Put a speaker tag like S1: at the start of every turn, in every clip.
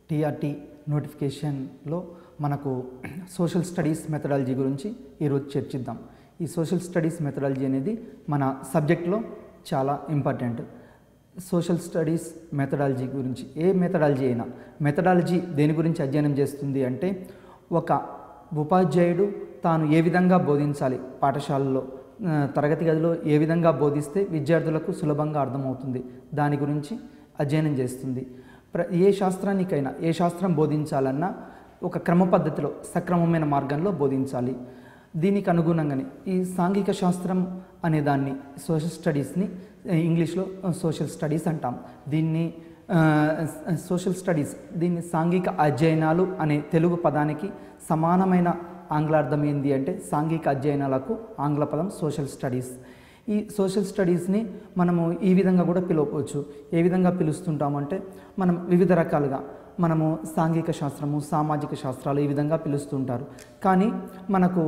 S1: TRT నోటిఫికేషన్లో మనకు social studies methodology గురించి ఈరోజు చర్చిద్దాం ఈ సోషల్ స్టడీస్ మెథడాలజీ అనేది మన సబ్జెక్ట్లో చాలా ఇంపార్టెంట్ సోషల్ స్టడీస్ మెథడాలజీ గురించి ఏ మెథడాలజీ అయినా మెథడాలజీ దేని గురించి అధ్యయనం చేస్తుంది అంటే ఒక ఉపాధ్యాయుడు తాను ఏ విధంగా బోధించాలి పాఠశాలలో ఆ, తరగతి గదిలో ఏ విధంగా బోధిస్తే విద్యార్థులకు సులభంగా అర్థమవుతుంది దాని గురించి అధ్యయనం చేస్తుంది ప్ర ఏ శాస్త్రానికైనా ఏ శాస్త్రం బోధించాలన్నా ఒక క్రమ పద్ధతిలో సక్రమమైన మార్గంలో బోధించాలి దీనికి అనుగుణంగానే ఈ సాంఘిక శాస్త్రం అనే దాన్ని సోషల్ స్టడీస్ని ఆ, ఇంగ్లీష్లో సోషల్ స్టడీస్ అంటాం దీన్ని ఆ, సోషల్ స్టడీస్ దీన్ని సాంఘిక అధ్యయనాలు అనే తెలుగు పదానికి సమానమైన ఆంగ్లార్థం ఏంది అంటే సాంఘిక అధ్యయనాలకు ఆంగ్ల పదం సోషల్ స్టడీస్ ఈ సోషల్ స్టడీస్ని మనము ఈ విధంగా కూడా పిలవవచ్చు ఏ విధంగా పిలుస్తుంటామంటే మనం వివిధ రకాలుగా మనము సాంఘిక శాస్త్రము సామాజిక శాస్త్రాలు ఈ విధంగా పిలుస్తుంటారు కానీ మనకు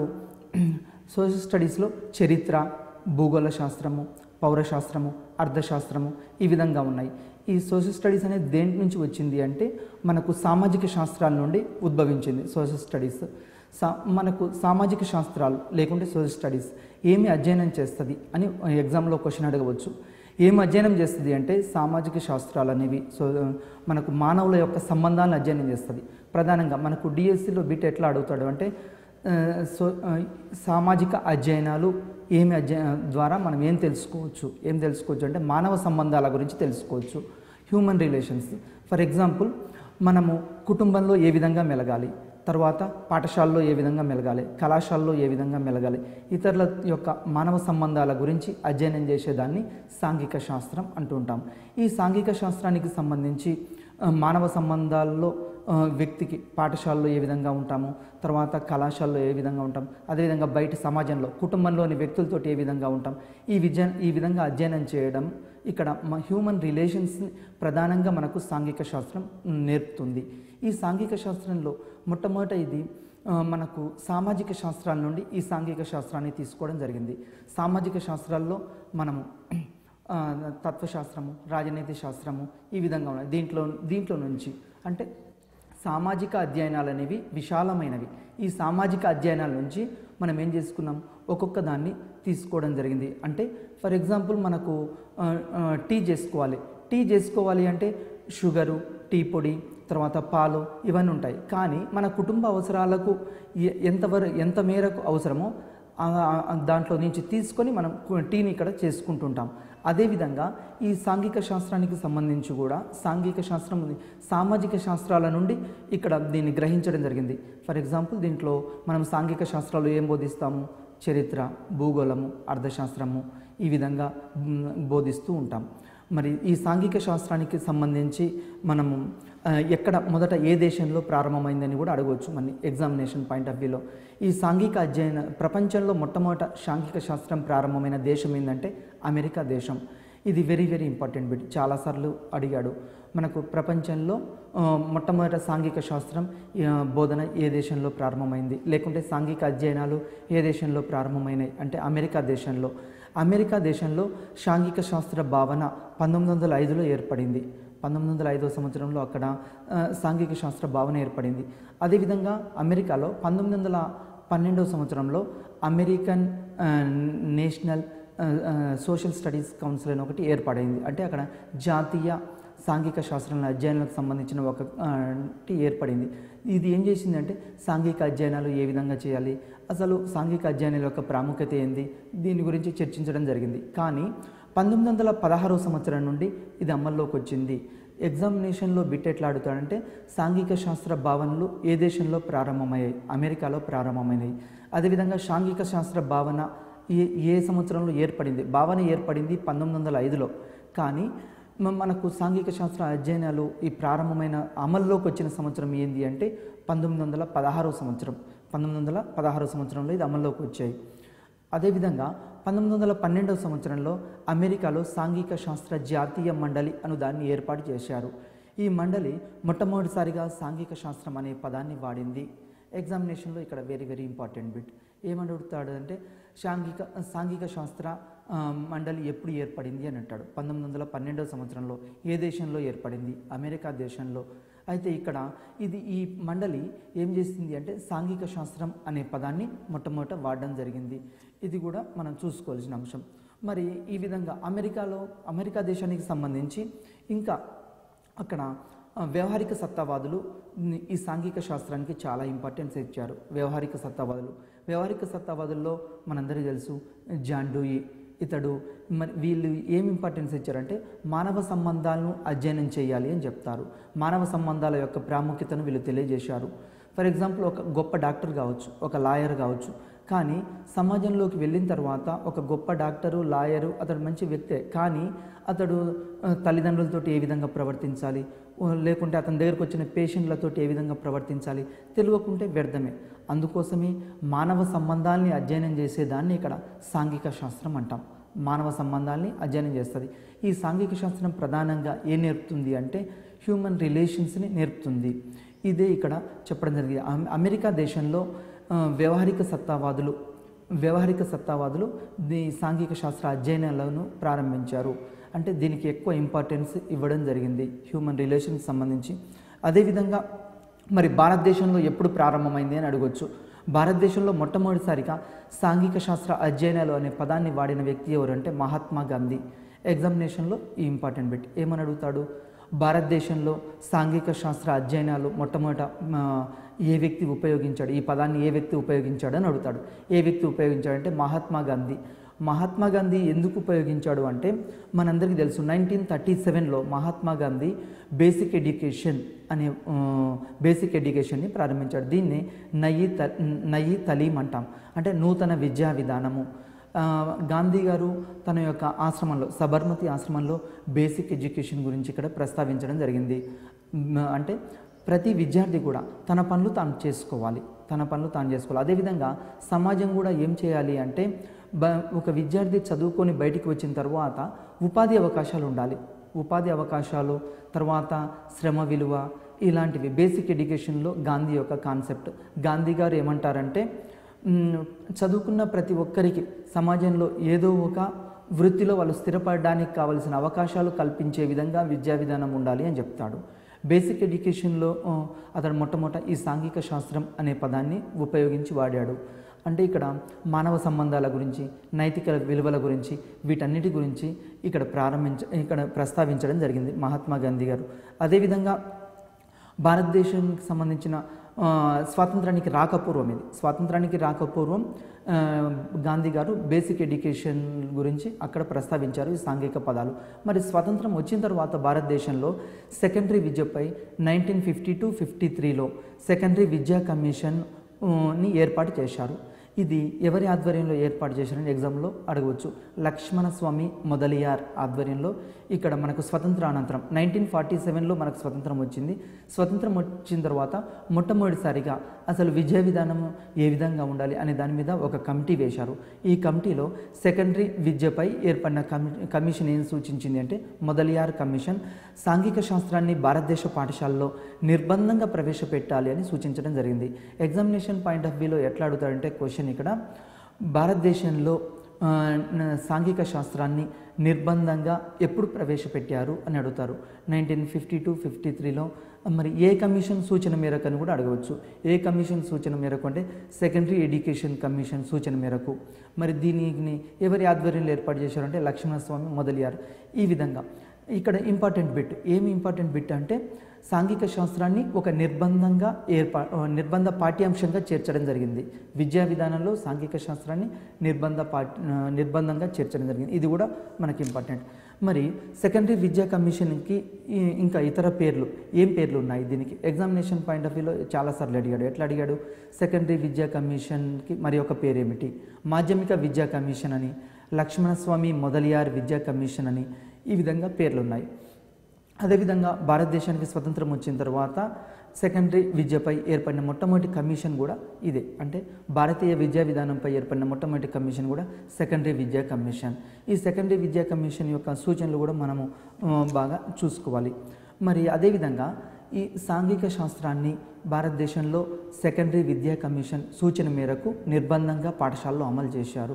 S1: సోషల్ స్టడీస్లో చరిత్ర భూగోళ శాస్త్రము పౌరశాస్త్రము అర్థశాస్త్రము ఈ విధంగా ఉన్నాయి ఈ సోషల్ స్టడీస్ అనేది దేంట్ నుంచి వచ్చింది అంటే మనకు సామాజిక శాస్త్రాల నుండి ఉద్భవించింది సోషల్ స్టడీస్ సా మనకు సామాజిక శాస్త్రాలు లేకుంటే సోషల్ స్టడీస్ ఏమి అధ్యయనం చేస్తుంది అని ఎగ్జామ్లో క్వశ్చన్ అడగవచ్చు ఏం అధ్యయనం చేస్తుంది అంటే సామాజిక శాస్త్రాలు అనేవి సో మనకు మానవుల యొక్క సంబంధాలను అధ్యయనం చేస్తుంది ప్రధానంగా మనకు డిఎస్సిలో బిట్ ఎట్లా అడుగుతాడు అంటే ఆ, సో ఆ, సామాజిక అధ్యయనాలు ఏమి అధ్యయ ద్వారా మనం ఏం తెలుసుకోవచ్చు ఏం తెలుసుకోవచ్చు అంటే మానవ సంబంధాల గురించి తెలుసుకోవచ్చు హ్యూమన్ రిలేషన్స్ ఫర్ ఎగ్జాంపుల్ మనము కుటుంబంలో ఏ విధంగా మెలగాలి తర్వాత పాఠశాలలో ఏ విధంగా మెలగాలి కళాశాలలో ఏ విధంగా మెలగాలి ఇతరుల యొక్క మానవ సంబంధాల గురించి అధ్యయనం చేసేదాన్ని సాంఘిక శాస్త్రం అంటుంటాం ఈ సాంఘిక శాస్త్రానికి సంబంధించి ఆ, మానవ సంబంధాల్లో ఆ, వ్యక్తికి పాఠశాలలో ఏ విధంగా ఉంటాము తర్వాత కళాశాలలో ఏ విధంగా ఉంటాం అదేవిధంగా బయట సమాజంలో కుటుంబంలోని వ్యక్తులతో ఏ విధంగా ఉంటాం ఈ విద్య ఈ విధంగా అధ్యయనం చేయడం ఇక్కడ మా హ్యూమన్ రిలేషన్స్ ప్రధానంగా మనకు సాంఘిక శాస్త్రం నేర్పుతుంది ఈ సాంఘిక శాస్త్రంలో మొట్టమొదట ఇది ఆ, మనకు సామాజిక శాస్త్రాల నుండి ఈ సాంఘిక శాస్త్రాన్ని తీసుకోవడం జరిగింది సామాజిక శాస్త్రాల్లో మనము ఆ, తత్వశాస్త్రము రాజనీతి శాస్త్రము ఈ విధంగా ఉన్నాయి దీంట్లో దీంట్లో నుంచి అంటే సామాజిక అధ్యయనాలు అనేవి విశాలమైనవి ఈ సామాజిక అధ్యయనాల నుంచి మనం ఏం చేసుకున్నాం ఒక్కొక్క దాన్ని తీసుకోవడం జరిగింది అంటే ఫర్ ఎగ్జాంపుల్ మనకు ఆ, ఆ, టీ చేసుకోవాలి టీ చేసుకోవాలి అంటే షుగరు టీ పొడి తర్వాత పాలు ఇవన్నీ ఉంటాయి కానీ మన కుటుంబ అవసరాలకు ఎ- ఎంతవరకు ఎంత మేరకు అవసరమో ఆ- ఆ- దాంట్లో నుంచి తీసుకొని మనం కు- టీని ఇక్కడ చేసుకుంటుంటాం అదేవిధంగా ఈ సాంఘిక శాస్త్రానికి సంబంధించి కూడా సాంఘిక శాస్త్రం ఉంది సామాజిక శాస్త్రాల నుండి ఇక్కడ దీన్ని గ్రహించడం జరిగింది ఫర్ ఎగ్జాంపుల్ దీంట్లో మనం సాంఘిక శాస్త్రాలు ఏం బోధిస్తాము చరిత్ర భూగోళము అర్థశాస్త్రము ఈ విధంగా మ్, బోధిస్తూ ఉంటాం మరి ఈ సాంఘిక శాస్త్రానికి సంబంధించి మనము ఆ, ఎక్కడ మొదట ఏ దేశంలో ప్రారంభమైందని కూడా అడగవచ్చు మన ఎగ్జామినేషన్ పాయింట్ ఆఫ్ వ్యూలో ఈ సాంఘిక అధ్యయన ప్రపంచంలో మొట్టమొదట సాంఘిక శాస్త్రం ప్రారంభమైన దేశం ఏంటంటే అమెరికా దేశం ఇది వెరీ వెరీ ఇంపార్టెంట్ బిట్ చాలాసార్లు అడిగాడు మనకు ప్రపంచంలో ఆ, మొట్టమొదట సాంఘిక శాస్త్రం ఆ, బోధన ఏ దేశంలో ప్రారంభమైంది లేకుంటే సాంఘిక అధ్యయనాలు ఏ దేశంలో ప్రారంభమైనాయి అంటే అమెరికా దేశంలో అమెరికా దేశంలో సాంఘిక శాస్త్ర భావన పంతొమ్మిది వందల ఐదులో ఏర్పడింది పంతొమ్మిది వందల ఐదో సంవత్సరంలో అక్కడ ఆ, సాంఘిక శాస్త్ర భావన ఏర్పడింది అదేవిధంగా అమెరికాలో పంతొమ్మిది వందల పన్నెండవ సంవత్సరంలో అమెరికన్ ఆ, నేషనల్ ఆ, ఆ, సోషల్ స్టడీస్ కౌన్సిల్ అని ఒకటి ఏర్పడింది అంటే అక్కడ జాతీయ సాంఘిక శాస్త్రాల అధ్యయనాలకు సంబంధించిన ఒక ఆ, టి ఏర్పడింది ఇది ఏం చేసిందంటే సాంఘిక అధ్యయనాలు ఏ విధంగా చేయాలి అసలు సాంఘిక అధ్యయనాల యొక్క ప్రాముఖ్యత ఏంది దీని గురించి చర్చించడం జరిగింది కానీ పంతొమ్మిది వందల పదహారవ సంవత్సరం నుండి ఇది అమల్లోకి వచ్చింది ఎగ్జామినేషన్లో బిట్ ఎట్లా అడుగుతాడంటే సాంఘిక శాస్త్ర భావనలు ఏ దేశంలో ప్రారంభమయ్యాయి అమెరికాలో ప్రారంభమైనాయి అదేవిధంగా సాంఘిక శాస్త్ర భావన ఏ ఏ సంవత్సరంలో ఏర్పడింది భావన ఏర్పడింది పంతొమ్మిది వందల ఐదులో కానీ మ- మనకు సాంఘిక శాస్త్ర అధ్యయనాలు ఈ ప్రారంభమైన అమల్లోకి వచ్చిన సంవత్సరం ఏంది అంటే పంతొమ్మిది వందల పదహారవ సంవత్సరం పంతొమ్మిది వందల పదహారవ సంవత్సరంలో ఇది అమల్లోకి వచ్చాయి అదేవిధంగా పంతొమ్మిది వందల పన్నెండవ సంవత్సరంలో అమెరికాలో సాంఘిక శాస్త్ర జాతీయ మండలి అను దాన్ని ఏర్పాటు చేశారు ఈ మండలి మొట్టమొదటిసారిగా సాంఘిక శాస్త్రం అనే పదాన్ని వాడింది ఎగ్జామినేషన్లో ఇక్కడ వెరీ వెరీ ఇంపార్టెంట్ బిట్ ఏమని అడుగుతాడు అంటే సాంఘిక సాంఘిక శాస్త్ర ఆ, మండలి ఎప్పుడు ఏర్పడింది అని అంటాడు పంతొమ్మిది వందల పన్నెండవ సంవత్సరంలో ఏ దేశంలో ఏర్పడింది అమెరికా దేశంలో అయితే ఇక్కడ ఇది ఈ మండలి ఏం చేసింది అంటే సాంఘిక శాస్త్రం అనే పదాన్ని మొట్టమొదట వాడడం జరిగింది ఇది కూడా మనం చూసుకోవాల్సిన అంశం మరి ఈ విధంగా అమెరికాలో అమెరికా దేశానికి సంబంధించి ఇంకా అక్కడ ఆ, వ్యవహారిక సత్తావాదులు ని- ఈ సాంఘిక శాస్త్రానికి చాలా ఇంపార్టెన్స్ ఇచ్చారు వ్యవహారిక సత్తావాదులు వ్యవహారిక సత్తావాదుల్లో మనందరికీ తెలుసు జాన్ డూయి ఇతడు మరి వీళ్ళు ఏం ఇంపార్టెన్స్ ఇచ్చారంటే మానవ సంబంధాలను అధ్యయనం చేయాలి అని చెప్తారు మానవ సంబంధాల యొక్క ప్రాముఖ్యతను వీళ్ళు తెలియజేశారు ఫర్ ఎగ్జాంపుల్ ఒక గొప్ప డాక్టర్ కావచ్చు ఒక లాయర్ కావచ్చు కానీ సమాజంలోకి వెళ్ళిన తర్వాత ఒక గొప్ప డాక్టరు లాయరు అతడు మంచి వ్యక్తే కానీ అతడు ఆ, తల్లిదండ్రులతోటి ఏ విధంగా ప్రవర్తించాలి ఓ, లేకుంటే అతని దగ్గరకు వచ్చిన పేషెంట్లతోటి ఏ విధంగా ప్రవర్తించాలి తెలియకుంటే వ్యర్థమే అందుకోసమే మానవ సంబంధాల్ని అధ్యయనం చేసేదాన్ని ఇక్కడ సాంఘిక శాస్త్రం అంటాం మానవ సంబంధాల్ని అధ్యయనం చేస్తుంది ఈ సాంఘిక శాస్త్రం ప్రధానంగా ఏం నేర్పుతుంది అంటే హ్యూమన్ రిలేషన్స్ని నేర్పుతుంది ఇదే ఇక్కడ చెప్పడం జరిగింది అమె- అమెరికా దేశంలో ఆ, వ్యవహారిక సత్తావాదులు వ్యవహారిక సత్తావాదులు దీ సాంఘిక శాస్త్ర అధ్యయనాలను ప్రారంభించారు అంటే దీనికి ఎక్కువ ఇంపార్టెన్స్ ఇవ్వడం జరిగింది హ్యూమన్ రిలేషన్కి సంబంధించి అదేవిధంగా మరి భారతదేశంలో ఎప్పుడు ప్రారంభమైంది అని అడగొచ్చు భారతదేశంలో మొట్టమొదటిసారిగా సాంఘిక శాస్త్ర అధ్యయనాలు అనే పదాన్ని వాడిన వ్యక్తి ఎవరంటే మహాత్మా గాంధీ ఎగ్జామినేషన్లో ఈ ఇంపార్టెంట్ బిట్ ఏమని అడుగుతాడు భారతదేశంలో సాంఘిక శాస్త్ర అధ్యయనాలు మొట్టమొదట ఆ, ఏ వ్యక్తి ఉపయోగించాడు ఈ పదాన్ని ఏ వ్యక్తి ఉపయోగించాడు అని అడుగుతాడు ఏ వ్యక్తి ఉపయోగించాడంటే మహాత్మా గాంధీ మహాత్మా గాంధీ ఎందుకు ఉపయోగించాడు అంటే మనందరికీ తెలుసు నైన్టీన్ థర్టీ సెవెన్లో మహాత్మా గాంధీ బేసిక్ ఎడ్యుకేషన్ అనే ఆ, బేసిక్ ఎడ్యుకేషన్ని ప్రారంభించాడు దీన్ని నయి త నయి తలీం అంటాం అంటే నూతన విద్యా విధానము ఆ, గాంధీ గారు తన యొక్క ఆశ్రమంలో సబర్మతి ఆశ్రమంలో బేసిక్ ఎడ్యుకేషన్ గురించి ఇక్కడ ప్రస్తావించడం జరిగింది మ్, అంటే ప్రతి విద్యార్థి కూడా తన పనులు తాను చేసుకోవాలి తన పనులు తాను చేసుకోవాలి అదేవిధంగా సమాజం కూడా ఏం చేయాలి అంటే బ ఒక విద్యార్థి చదువుకొని బయటికి వచ్చిన తర్వాత ఉపాధి అవకాశాలు ఉండాలి ఉపాధి అవకాశాలు తర్వాత శ్రమ విలువ ఇలాంటివి బేసిక్ ఎడ్యుకేషన్లో గాంధీ యొక్క కాన్సెప్ట్ గాంధీ గారు ఏమంటారంటే మ్, చదువుకున్న ప్రతి ఒక్కరికి సమాజంలో ఏదో ఒక వృత్తిలో వాళ్ళు స్థిరపడడానికి కావలసిన అవకాశాలు కల్పించే విధంగా విద్యా విధానం ఉండాలి అని చెప్తాడు బేసిక్ ఎడ్యుకేషన్లో ఆ, అతడు మొట్టమొదట ఈ సాంఘిక శాస్త్రం అనే పదాన్ని ఉపయోగించి వాడాడు అంటే ఇక్కడ మానవ సంబంధాల గురించి నైతిక విలువల గురించి వీటన్నిటి గురించి ఇక్కడ ప్రారంభించ ఇక్కడ ప్రస్తావించడం జరిగింది మహాత్మా గాంధీ గారు అదేవిధంగా భారతదేశానికి సంబంధించిన ఆ, స్వాతంత్రానికి రాకపూర్వం ఇది స్వాతంత్రానికి రాకపూర్వం ఆ, గాంధీ గారు బేసిక్ ఎడ్యుకేషన్ గురించి అక్కడ ప్రస్తావించారు ఈ సాంఘిక పదాలు మరి స్వాతంత్రం వచ్చిన తర్వాత భారతదేశంలో సెకండరీ విద్యపై నైన్టీన్ ఫిఫ్టీ టు ఫిఫ్టీ త్రీలో సెకండరీ విద్యా కమిషన్ ఆ, ని ఏర్పాటు చేశారు ఇది ఎవరి ఆధ్వర్యంలో ఏర్పాటు చేశారని ఎగ్జామ్లో అడగవచ్చు లక్ష్మణ స్వామి మొదలియార్ ఆధ్వర్యంలో ఇక్కడ మనకు స్వతంత్రానంతరం నైన్టీన్ ఫార్టీ సెవెన్లో మనకు స్వతంత్రం వచ్చింది స్వతంత్రం వచ్చిన తర్వాత మొట్టమొదటిసారిగా అసలు విద్యా విధానం ఏ విధంగా ఉండాలి అనే దాని మీద ఒక కమిటీ వేశారు ఈ కమిటీలో సెకండరీ విద్యపై ఏర్పడిన కమి కమిషన్ ఏం సూచించింది అంటే మొదలియార్ కమిషన్ సాంఘిక శాస్త్రాన్ని భారతదేశ పాఠశాలలో నిర్బంధంగా ప్రవేశపెట్టాలి అని సూచించడం జరిగింది ఎగ్జామినేషన్ పాయింట్ ఆఫ్ వ్యూలో ఎట్లా అడుగుతారంటే క్వశ్చన్ ఇక్కడ భారతదేశంలో ఆ, న- సాంఘిక శాస్త్రాన్ని నిర్బంధంగా ఎప్పుడు ప్రవేశపెట్టారు అని అడుగుతారు నైన్టీన్ ఫిఫ్టీ టూ ఫిఫ్టీ త్రీలో మరి ఏ కమిషన్ సూచన మేరకు అని కూడా అడగవచ్చు ఏ కమిషన్ సూచన మేరకు అంటే సెకండరీ ఎడ్యుకేషన్ కమిషన్ సూచన మేరకు మరి దీనిని ఎవరి ఆధ్వర్యంలో ఏర్పాటు చేశారంటే లక్ష్మణస్వామి మొదలియారు ఈ విధంగా ఇక్కడ ఇంపార్టెంట్ బిట్ ఏమి ఇంపార్టెంట్ బిట్ అంటే సాంఘిక శాస్త్రాన్ని ఒక నిర్బంధంగా ఏర్పా నిర్బంధ పాఠ్యాంశంగా చేర్చడం జరిగింది విద్యా విధానంలో సాంఘిక శాస్త్రాన్ని నిర్బంధ పాఠ నిర్బంధంగా చేర్చడం జరిగింది ఇది కూడా మనకి ఇంపార్టెంట్ మరి సెకండరీ విద్యా కమిషన్కి ఈ- ఇంకా ఇతర పేర్లు ఏం పేర్లు ఉన్నాయి దీనికి ఎగ్జామినేషన్ పాయింట్ ఆఫ్ వ్యూలో చాలాసార్లు అడిగాడు ఎట్లా అడిగాడు సెకండరీ విద్యా కమిషన్కి మరి ఒక పేరు ఏమిటి మాధ్యమిక విద్యా కమిషన్ అని లక్ష్మణస్వామి మొదలియార్ విద్యా కమిషన్ అని ఈ విధంగా పేర్లు ఉన్నాయి అదేవిధంగా భారతదేశానికి స్వతంత్రం వచ్చిన తర్వాత సెకండరీ విద్యపై ఏర్పడిన మొట్టమొదటి కమిషన్ కూడా ఇదే అంటే భారతీయ విద్యా విధానంపై ఏర్పడిన మొట్టమొదటి కమిషన్ కూడా సెకండరీ విద్యా కమిషన్ ఈ సెకండరీ విద్యా కమిషన్ యొక్క సూచనలు కూడా మనము ఆ, బాగా చూసుకోవాలి మరి అదేవిధంగా ఈ సాంఘిక శాస్త్రాన్ని భారతదేశంలో సెకండరీ విద్యా కమిషన్ సూచన మేరకు నిర్బంధంగా పాఠశాలలో అమలు చేశారు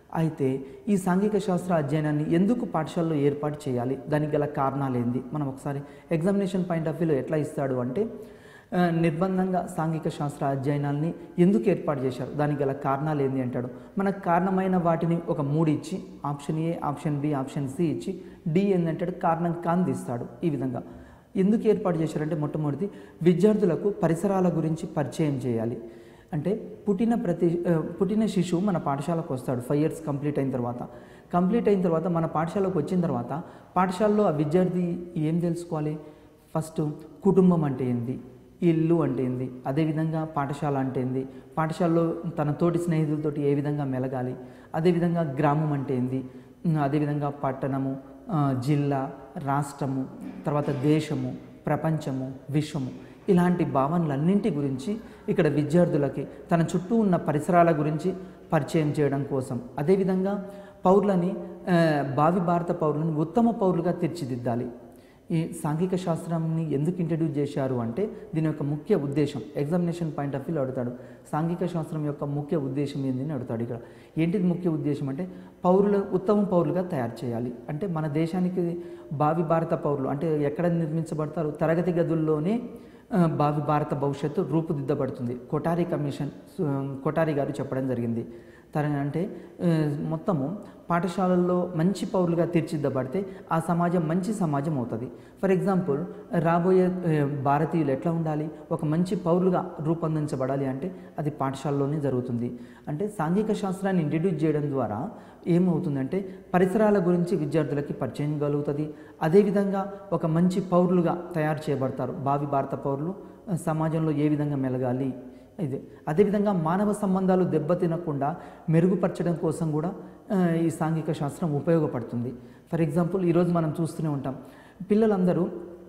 S1: అయితే ఈ సాంఘిక శాస్త్ర అధ్యయనాన్ని ఎందుకు పాఠశాలలో ఏర్పాటు చేయాలి దానికి గల కారణాలు ఏంది మనం ఒకసారి ఎగ్జామినేషన్ పాయింట్ ఆఫ్ వ్యూలో ఎట్లా ఇస్తాడు అంటే ఆ, నిర్బంధంగా సాంఘిక శాస్త్ర అధ్యయనాల్ని ఎందుకు ఏర్పాటు చేశారు దానికి గల కారణాలు ఏంది అంటాడు మనకు కారణమైన వాటిని ఒక మూడు ఇచ్చి option A option B option C ఇచ్చి డి ఏందంటాడు కారణం కాంతి ఇస్తాడు ఈ విధంగా ఎందుకు ఏర్పాటు చేశారంటే మొట్టమొదటి విద్యార్థులకు పరిసరాల గురించి పరిచయం చేయాలి అంటే పుట్టిన ప్రతి ఆ, పుట్టిన శిశువు మన పాఠశాలకు వస్తాడు ఫైవ్ ఇయర్స్ కంప్లీట్ అయిన తర్వాత కంప్లీట్ అయిన తర్వాత మన పాఠశాలకు వచ్చిన తర్వాత పాఠశాలలో ఆ విద్యార్థి ఏం తెలుసుకోవాలి ఫస్ట్ కుటుంబం అంటే ఏంది ఇల్లు అంటే ఏంది అదేవిధంగా పాఠశాల అంటే ఏంది పాఠశాలలో తన తోటి స్నేహితులతోటి ఏ విధంగా మెలగాలి అదేవిధంగా గ్రామం అంటే ఏంది ఉమ్, అదేవిధంగా పట్టణము ఆ, జిల్లా రాష్ట్రము తర్వాత దేశము ప్రపంచము విశ్వము ఇలాంటి భావనలన్నింటి గురించి ఇక్కడ విద్యార్థులకి తన చుట్టూ ఉన్న పరిసరాల గురించి పరిచయం చేయడం కోసం అదేవిధంగా పౌరులని ఆ, భావి భారత పౌరులను ఉత్తమ పౌరులుగా తీర్చిదిద్దాలి ఈ సాంఘిక శాస్త్రాన్ని ఎందుకు ఇంట్రడ్యూస్ చేశారు అంటే దీని యొక్క ముఖ్య ఉద్దేశం ఎగ్జామినేషన్ పాయింట్ ఆఫ్ వ్యూలో అడుగుతాడు సాంఘిక శాస్త్రం యొక్క ముఖ్య ఉద్దేశం ఏంది అని అడుగుతాడు ఇక్కడ ఏంటిది ముఖ్య ఉద్దేశం అంటే పౌరులు ఉత్తమ పౌరులుగా తయారు చేయాలి అంటే మన దేశానికి భావి భారత పౌరులు అంటే ఎక్కడ నిర్మించబడతారు తరగతి గదుల్లోనే ఆ, భావి భారత భవిష్యత్తు రూపుదిద్దబడుతుంది కొటారి కమిషన్ సు- కొటారి గారు చెప్పడం జరిగింది తన అంటే ఆ, మొత్తము పాఠశాలల్లో మంచి పౌరులుగా తీర్చిదిద్దబడితే ఆ సమాజం మంచి సమాజం అవుతుంది ఫర్ ఎగ్జాంపుల్ రాబోయే ఆ, భారతీయులు ఎట్లా ఉండాలి ఒక మంచి పౌరులుగా రూపొందించబడాలి అంటే అది పాఠశాలలోనే జరుగుతుంది అంటే సాంఘిక శాస్త్రాన్ని ఇంట్రడ్యూస్ చేయడం ద్వారా ఏమవుతుందంటే పరిసరాల గురించి విద్యార్థులకి పరిచయం కలుగుతుంది అదేవిధంగా ఒక మంచి పౌరులుగా తయారు చేయబడతారు భావి భారత పౌరులు ఆ, సమాజంలో ఏ విధంగా మెలగాలి ఇది అదేవిధంగా మానవ సంబంధాలు దెబ్బతినకుండా మెరుగుపరచడం కోసం కూడా ఆ, ఈ సాంఘిక శాస్త్రం ఉపయోగపడుతుంది ఫర్ ఎగ్జాంపుల్ ఈరోజు మనం చూస్తూనే ఉంటాం పిల్లలందరూ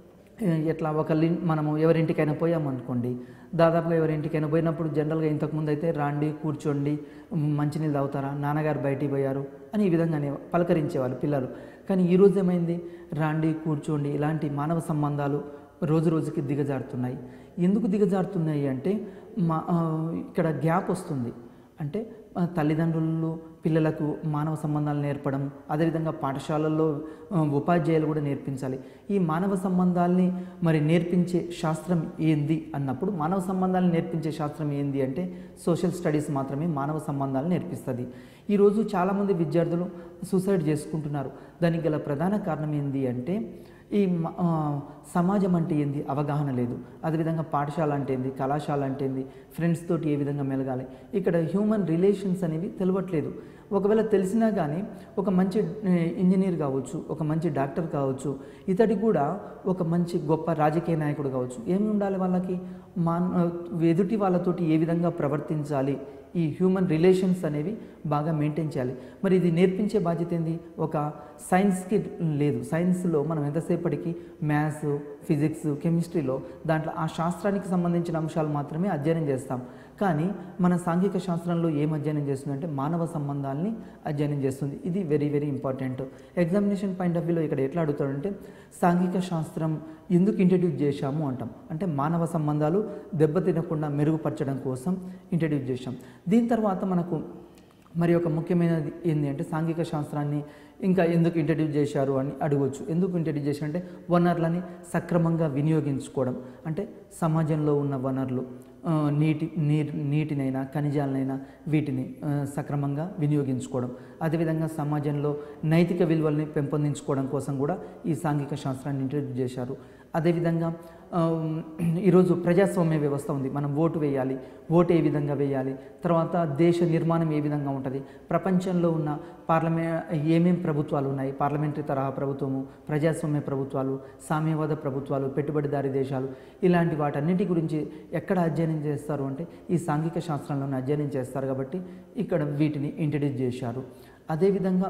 S1: ఆ, ఎట్లా ఒకళ్ళ మనము ఎవరింటికైనా పోయామనుకోండి దాదాపుగా ఎవరింటికైనా పోయినప్పుడు జనరల్గా ఇంతకుముందు అయితే రాండి కూర్చోండి మ్, మంచినీళ్ళు తాగుతారా నాన్నగారు బయటికి పోయారు అని ఈ విధంగానే పలకరించేవాళ్ళు పిల్లలు కానీ ఈరోజు ఏమైంది రాండి కూర్చోండి ఇలాంటి మానవ సంబంధాలు రోజు రోజుకి దిగజారుతున్నాయి ఎందుకు దిగజారుతున్నాయి అంటే మా ఆ, ఇక్కడ గ్యాప్ వస్తుంది అంటే ఆ, తల్లిదండ్రులు పిల్లలకు మానవ సంబంధాలు నేర్పడం అదేవిధంగా పాఠశాలల్లో ఆ, ఉపాధ్యాయులు కూడా నేర్పించాలి ఈ మానవ సంబంధాల్ని మరి నేర్పించే శాస్త్రం ఏంది అన్నప్పుడు మానవ సంబంధాలను నేర్పించే శాస్త్రం ఏంది అంటే సోషల్ స్టడీస్ మాత్రమే మానవ సంబంధాలు నేర్పిస్తుంది ఈరోజు చాలామంది విద్యార్థులు సూసైడ్ చేసుకుంటున్నారు దానికి గల ప్రధాన కారణం ఏంది అంటే ఈ మ- ఆ, సమాజం అంటే ఏంది అవగాహన లేదు అదేవిధంగా పాఠశాల అంటే ఏంది కళాశాల అంటే ఏంది ఫ్రెండ్స్ తోటి ఏ విధంగా మెలగాలి ఇక్కడ హ్యూమన్ రిలేషన్స్ అనేవి తెలియట్లేదు ఒకవేళ తెలిసినా కానీ ఒక మంచి ఏ, ఇంజనీర్ కావచ్చు ఒక మంచి డాక్టర్ కావచ్చు ఇతడి కూడా ఒక మంచి గొప్ప రాజకీయ నాయకుడు కావచ్చు ఏమి ఉండాలి వాళ్ళకి మాన్ ఎదుటి వాళ్ళతోటి ఏ విధంగా ప్రవర్తించాలి ఈ హ్యూమన్ రిలేషన్స్ అనేవి బాగా మెయింటైన్ చేయాలి మరి ఇది నేర్పించే బాధ్యత ఏంది ఒక సైన్స్కి లేదు సైన్స్లో మనం ఎంతసేపటికి మ్యాథ్స్ ఫిజిక్స్ కెమిస్ట్రీలో దాంట్లో ఆ శాస్త్రానికి సంబంధించిన అంశాలు మాత్రమే అధ్యయనం చేస్తాం కానీ మన సాంఘిక శాస్త్రంలో ఏం అధ్యయనం చేస్తుందంటే మానవ సంబంధాలని అధ్యయనం చేస్తుంది ఇది very very important examination point of వ్యూలో ఇక్కడ ఎట్లా అడుగుతాడంటే సాంఘిక శాస్త్రం ఎందుకు ఇంట్రడ్యూస్ చేశాము అంటాం అంటే మానవ సంబంధాలు దెబ్బతినకుండా మెరుగుపరచడం కోసం ఇంట్రడ్యూస్ చేశాం దీని తర్వాత మనకు మరి ఒక ముఖ్యమైనది ఏంటి అంటే సాంఘిక శాస్త్రాన్ని ఇంకా ఎందుకు ఇంట్రడ్యూస్ చేశారు అని అడగవచ్చు ఎందుకు ఇంట్రడ్యూస్ చేశారు అంటే వనరులని సక్రమంగా వినియోగించుకోవడం అంటే సమాజంలో ఉన్న వనరులు ఆ, నీటి నీటి నీటినైనా ఖనిజాలనైనా వీటిని ఆ, సక్రమంగా వినియోగించుకోవడం అదేవిధంగా సమాజంలో నైతిక విలువల్ని పెంపొందించుకోవడం కోసం కూడా ఈ సాంఘిక శాస్త్రాన్ని ఇంట్రడ్యూస్ చేశారు అదేవిధంగా ఆ, ఈరోజు ప్రజాస్వామ్య వ్యవస్థ ఉంది మనం ఓటు వేయాలి ఓటు ఏ విధంగా వేయాలి తర్వాత దేశ నిర్మాణం ఏ విధంగా ఉంటుంది ప్రపంచంలో ఉన్న పార్లమే ఏమేం ప్రభుత్వాలు ఉన్నాయి పార్లమెంటరీ తరహా ప్రభుత్వము ప్రజాస్వామ్య ప్రభుత్వాలు సామ్యవాద ప్రభుత్వాలు పెట్టుబడిదారీ దేశాలు ఇలాంటి వాటన్నిటి గురించి ఎక్కడ అధ్యయనం చేస్తారు అంటే ఈ సాంఘిక శాస్త్రంలోనే అధ్యయనం చేస్తారు కాబట్టి ఇక్కడ వీటిని ఇంట్రడ్యూస్ చేశారు అదేవిధంగా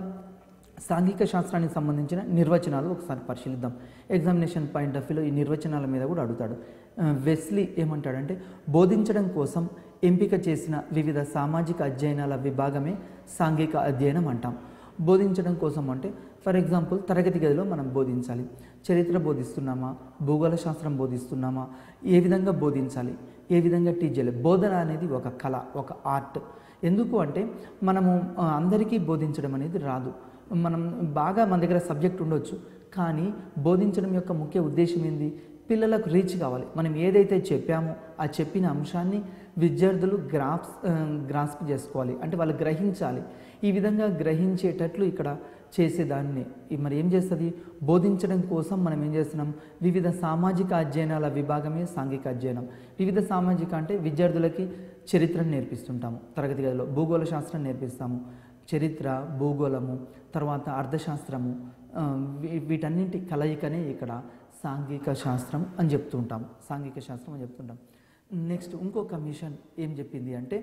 S1: సాంఘిక శాస్త్రానికి సంబంధించిన నిర్వచనాలు ఒకసారి పరిశీలిద్దాం ఎగ్జామినేషన్ పాయింట్ ఆఫ్ వ్యూలో ఈ నిర్వచనాల మీద కూడా అడుగుతాడు ఆ, వెస్లీ ఏమంటాడంటే బోధించడం కోసం ఎంపిక చేసిన వివిధ సామాజిక అధ్యయనాల విభాగమే సాంఘిక అధ్యయనం అంటాం బోధించడం కోసం అంటే ఫర్ ఎగ్జాంపుల్ తరగతి గదిలో మనం బోధించాలి చరిత్ర బోధిస్తున్నామా భూగోళ శాస్త్రం బోధిస్తున్నామా ఏ విధంగా బోధించాలి ఏ విధంగా టీచ్ చేయాలి బోధన అనేది ఒక కళ ఒక ఆర్ట్ ఎందుకు అంటే మనము ఆ, అందరికీ బోధించడం అనేది రాదు మనం బాగా మన దగ్గర సబ్జెక్ట్ ఉండొచ్చు కానీ బోధించడం యొక్క ముఖ్య ఉద్దేశం ఏంది పిల్లలకు రీచ్ కావాలి మనం ఏదైతే చెప్పామో ఆ చెప్పిన అంశాన్ని విద్యార్థులు గ్రాఫ్స్ గ్రాస్ప్ చేసుకోవాలి అంటే వాళ్ళు గ్రహించాలి ఈ విధంగా గ్రహించేటట్లు ఇక్కడ చేసేదాన్ని ఈ మరి ఏం చేస్తుంది బోధించడం కోసం మనం ఏం చేస్తున్నాం వివిధ సామాజిక అధ్యయనాల విభాగమే సాంఘిక అధ్యయనం వివిధ సామాజిక అంటే విద్యార్థులకి చరిత్రను నేర్పిస్తుంటాము తరగతి గదిలో భూగోళ శాస్త్రం నేర్పిస్తాము చరిత్ర భూగోళము తర్వాత అర్థశాస్త్రము ఆ, వీ- వీటన్నింటి కలయికనే ఇక్కడ సాంఘిక శాస్త్రం అని చెప్తుంటాం సాంఘిక శాస్త్రం అని చెప్తుంటాం నెక్స్ట్ ఇంకో కమిషన్ ఏం చెప్పింది అంటే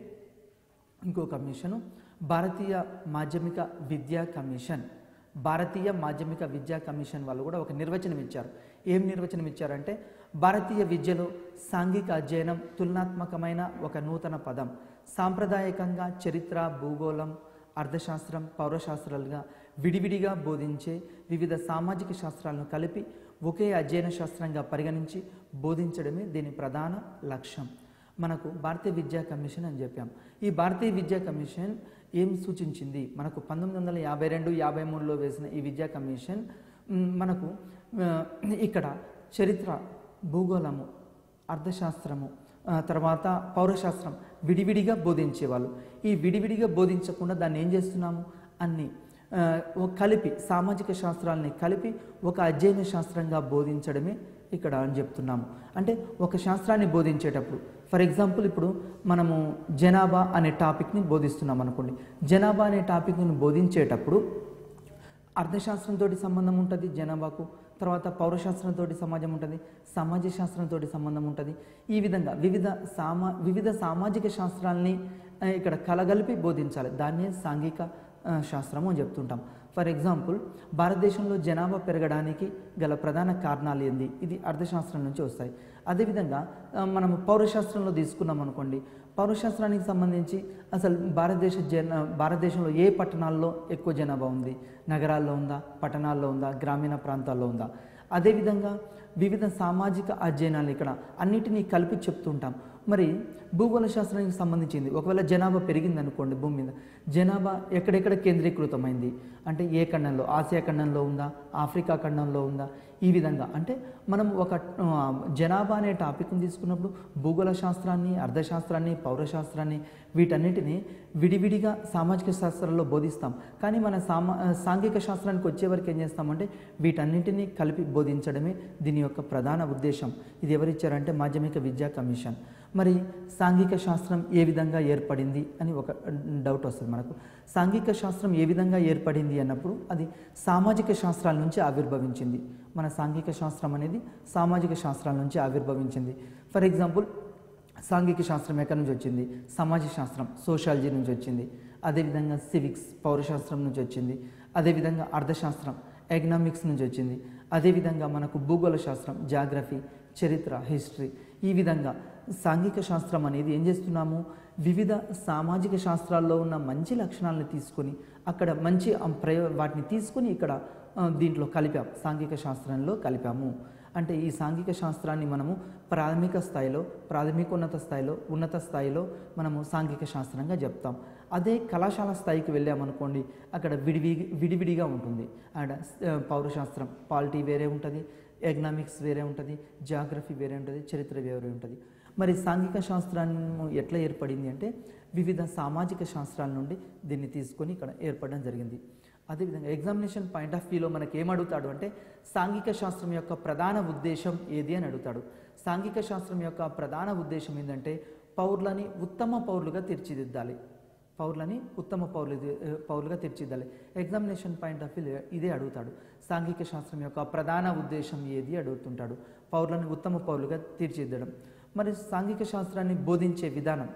S1: ఇంకో కమిషను భారతీయ మాధ్యమిక విద్యా కమిషన్ భారతీయ మాధ్యమిక విద్యా కమిషన్ వాళ్ళు కూడా ఒక నిర్వచనం ఇచ్చారు ఏం నిర్వచనం ఇచ్చారంటే భారతీయ విద్యలో సాంఘిక అధ్యయనం తులనాత్మకమైన ఒక నూతన పదం సాంప్రదాయకంగా చరిత్ర భూగోళం అర్థశాస్త్రం పౌరశాస్త్రాలుగా విడివిడిగా బోధించే వివిధ సామాజిక శాస్త్రాలను కలిపి ఒకే అధ్యయన శాస్త్రంగా పరిగణించి బోధించడమే దీని ప్రధాన లక్ష్యం మనకు భారతీయ విద్యా కమిషన్ అని చెప్పాం ఈ భారతీయ విద్యా కమిషన్ ఏం సూచించింది మనకు పంతొమ్మిది వందల యాభై రెండు యాభై మూడులో వేసిన ఈ విద్యా కమిషన్ మ్, మనకు ఆ, ఇక్కడ చరిత్ర భూగోళము అర్థశాస్త్రము ఆ, తర్వాత పౌరశాస్త్రం విడివిడిగా బోధించేవాళ్ళు ఈ విడివిడిగా బోధించకుండా దాన్ని ఏం చేస్తున్నాము అన్ని ఆ, ఒక కలిపి సామాజిక శాస్త్రాలని కలిపి ఒక అధ్యయన శాస్త్రంగా బోధించడమే ఇక్కడ అని చెప్తున్నాము అంటే ఒక శాస్త్రాన్ని బోధించేటప్పుడు ఫర్ ఎగ్జాంపుల్ ఇప్పుడు మనము జనాభా అనే టాపిక్ని బోధిస్తున్నాం అనుకోండి జనాభా అనే టాపిక్ని బోధించేటప్పుడు అర్థశాస్త్రంతో సంబంధం ఉంటుంది జనాభాకు తర్వాత పౌరశాస్త్రంతో సమాజం ఉంటుంది సమాజ శాస్త్రంతో సంబంధం ఉంటుంది ఈ విధంగా వివిధ సామా వివిధ సామాజిక శాస్త్రాల్ని ఆ, ఇక్కడ కలగలిపి బోధించాలి దాన్నే సాంఘిక ఆ, శాస్త్రము అని చెప్తుంటాం ఫర్ ఎగ్జాంపుల్ భారతదేశంలో జనాభా పెరగడానికి గల ప్రధాన కారణాలు ఏంది ఇది అర్థశాస్త్రం నుంచి వస్తాయి అదేవిధంగా ఆ, మనము పౌరశాస్త్రంలో తీసుకున్నాం అనుకోండి పౌరశాస్త్రానికి సంబంధించి అసలు భారతదేశ జన భారతదేశంలో ఏ పట్టణాల్లో ఎక్కువ జనాభా ఉంది నగరాల్లో ఉందా పట్టణాల్లో ఉందా గ్రామీణ ప్రాంతాల్లో ఉందా అదేవిధంగా వివిధ సామాజిక అధ్యయనాలు ఇక్కడ అన్నిటినీ కలిపి చెప్తుంటాం మరి భూగోళ శాస్త్రానికి సంబంధించింది ఒకవేళ జనాభా పెరిగింది అనుకోండి భూమి మీద జనాభా ఎక్కడెక్కడ కేంద్రీకృతమైంది అంటే ఏ ఖండంలో ఆసియా ఖండంలో ఉందా ఆఫ్రికా ఖండంలో ఉందా ఈ విధంగా అంటే మనం ఒక ఆ, జనాభా అనే టాపిక్ని తీసుకున్నప్పుడు భూగోళ శాస్త్రాన్ని అర్థశాస్త్రాన్ని పౌరశాస్త్రాన్ని వీటన్నిటిని విడివిడిగా సామాజిక శాస్త్రాల్లో బోధిస్తాం కానీ మన సామా సాంఘిక శాస్త్రానికి వచ్చేవరకు ఏం చేస్తామంటే వీటన్నిటిని కలిపి బోధించడమే దీని యొక్క ప్రధాన ఉద్దేశం ఇది ఎవరిచ్చారంటే మాధ్యమిక విద్యా కమిషన్ మరి సాంఘిక శాస్త్రం ఏ విధంగా ఏర్పడింది అని ఒక డౌట్ వస్తుంది మనకు సాంఘిక శాస్త్రం ఏ విధంగా ఏర్పడింది అన్నప్పుడు అది సామాజిక శాస్త్రాల నుంచి ఆవిర్భవించింది మన సాంఘిక శాస్త్రం అనేది సామాజిక శాస్త్రాల నుంచి ఆవిర్భవించింది ఫర్ ఎగ్జాంపుల్ సాంఘిక శాస్త్రం ఎక్కడి నుంచి వచ్చింది సమాజ శాస్త్రం సోషాలజీ నుంచి వచ్చింది అదేవిధంగా సివిక్స్ పౌరశాస్త్రం నుంచి వచ్చింది అదేవిధంగా అర్థశాస్త్రం ఎకనామిక్స్ నుంచి వచ్చింది అదేవిధంగా మనకు భూగోళ శాస్త్రం జాగ్రఫీ చరిత్ర హిస్టరీ ఈ విధంగా సాంఘిక శాస్త్రం అనేది ఏం చేస్తున్నాము వివిధ సామాజిక శాస్త్రాల్లో ఉన్న మంచి లక్షణాలను తీసుకొని అక్కడ మంచి ఆ ప్రయో వాటిని తీసుకొని ఇక్కడ ఆ, దీంట్లో కలిపాం సాంఘిక శాస్త్రంలో కలిపాము అంటే ఈ సాంఘిక శాస్త్రాన్ని మనము ప్రాథమిక స్థాయిలో ప్రాథమికోన్నత స్థాయిలో ఉన్నత స్థాయిలో మనము సాంఘిక శాస్త్రంగా చెప్తాం అదే కళాశాల స్థాయికి వెళ్ళామనుకోండి అక్కడ విడివి విడివిడిగా ఉంటుంది అక్కడ ఆ, పౌరశాస్త్రం పాలిటీ వేరే ఉంటుంది ఎకనామిక్స్ వేరే ఉంటుంది జాగ్రఫీ వేరే ఉంటుంది చరిత్ర వేరే ఉంటుంది మరి సాంఘిక శాస్త్రాన్ని ఎట్లా ఏర్పడింది అంటే వివిధ సామాజిక శాస్త్రాల నుండి దీన్ని తీసుకొని ఇక్కడ ఏర్పడడం జరిగింది అదేవిధంగా ఎగ్జామినేషన్ పాయింట్ ఆఫ్ వ్యూలో మనకి ఏం అడుగుతాడు అంటే సాంఘిక శాస్త్రం యొక్క ప్రధాన ఉద్దేశం ఏది అని అడుగుతాడు సాంఘిక శాస్త్రం యొక్క ప్రధాన ఉద్దేశం ఏంటంటే పౌరులని ఉత్తమ పౌరులుగా తీర్చిదిద్దాలి పౌరులని ఉత్తమ పౌరులు పౌరులుగా తీర్చిదిద్దాలి ఎగ్జామినేషన్ పాయింట్ ఆఫ్ వ్యూ ఇదే అడుగుతాడు సాంఘిక శాస్త్రం యొక్క ప్రధాన ఉద్దేశం ఏది అడుగుతుంటాడు పౌరులని ఉత్తమ పౌరులుగా తీర్చిదిద్దడం మరి సాంఘిక శాస్త్రాన్ని బోధించే విధానం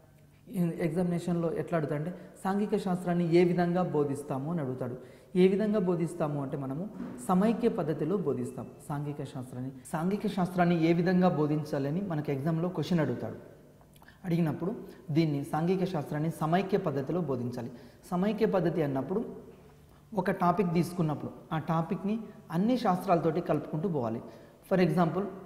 S1: ఈ ఎగ్జామినేషన్లో ఎట్లా అడుగుతాడంటే సాంఘిక శాస్త్రాన్ని ఏ విధంగా బోధిస్తాము అని అడుగుతాడు ఏ విధంగా బోధిస్తాము అంటే మనము సమైక్య పద్ధతిలో బోధిస్తాం సాంఘిక శాస్త్రాన్ని సాంఘిక శాస్త్రాన్ని ఏ విధంగా బోధించాలని మనకు ఎగ్జామ్లో క్వశ్చన్ అడుగుతాడు అడిగినప్పుడు దీన్ని సాంఘిక శాస్త్రాన్ని సమైక్య పద్ధతిలో బోధించాలి సమైక్య పద్ధతి అన్నప్పుడు ఒక టాపిక్ తీసుకున్నప్పుడు ఆ టాపిక్ని అన్ని శాస్త్రాలతోటి కలుపుకుంటూ పోవాలి ఫర్ ఎగ్జాంపుల్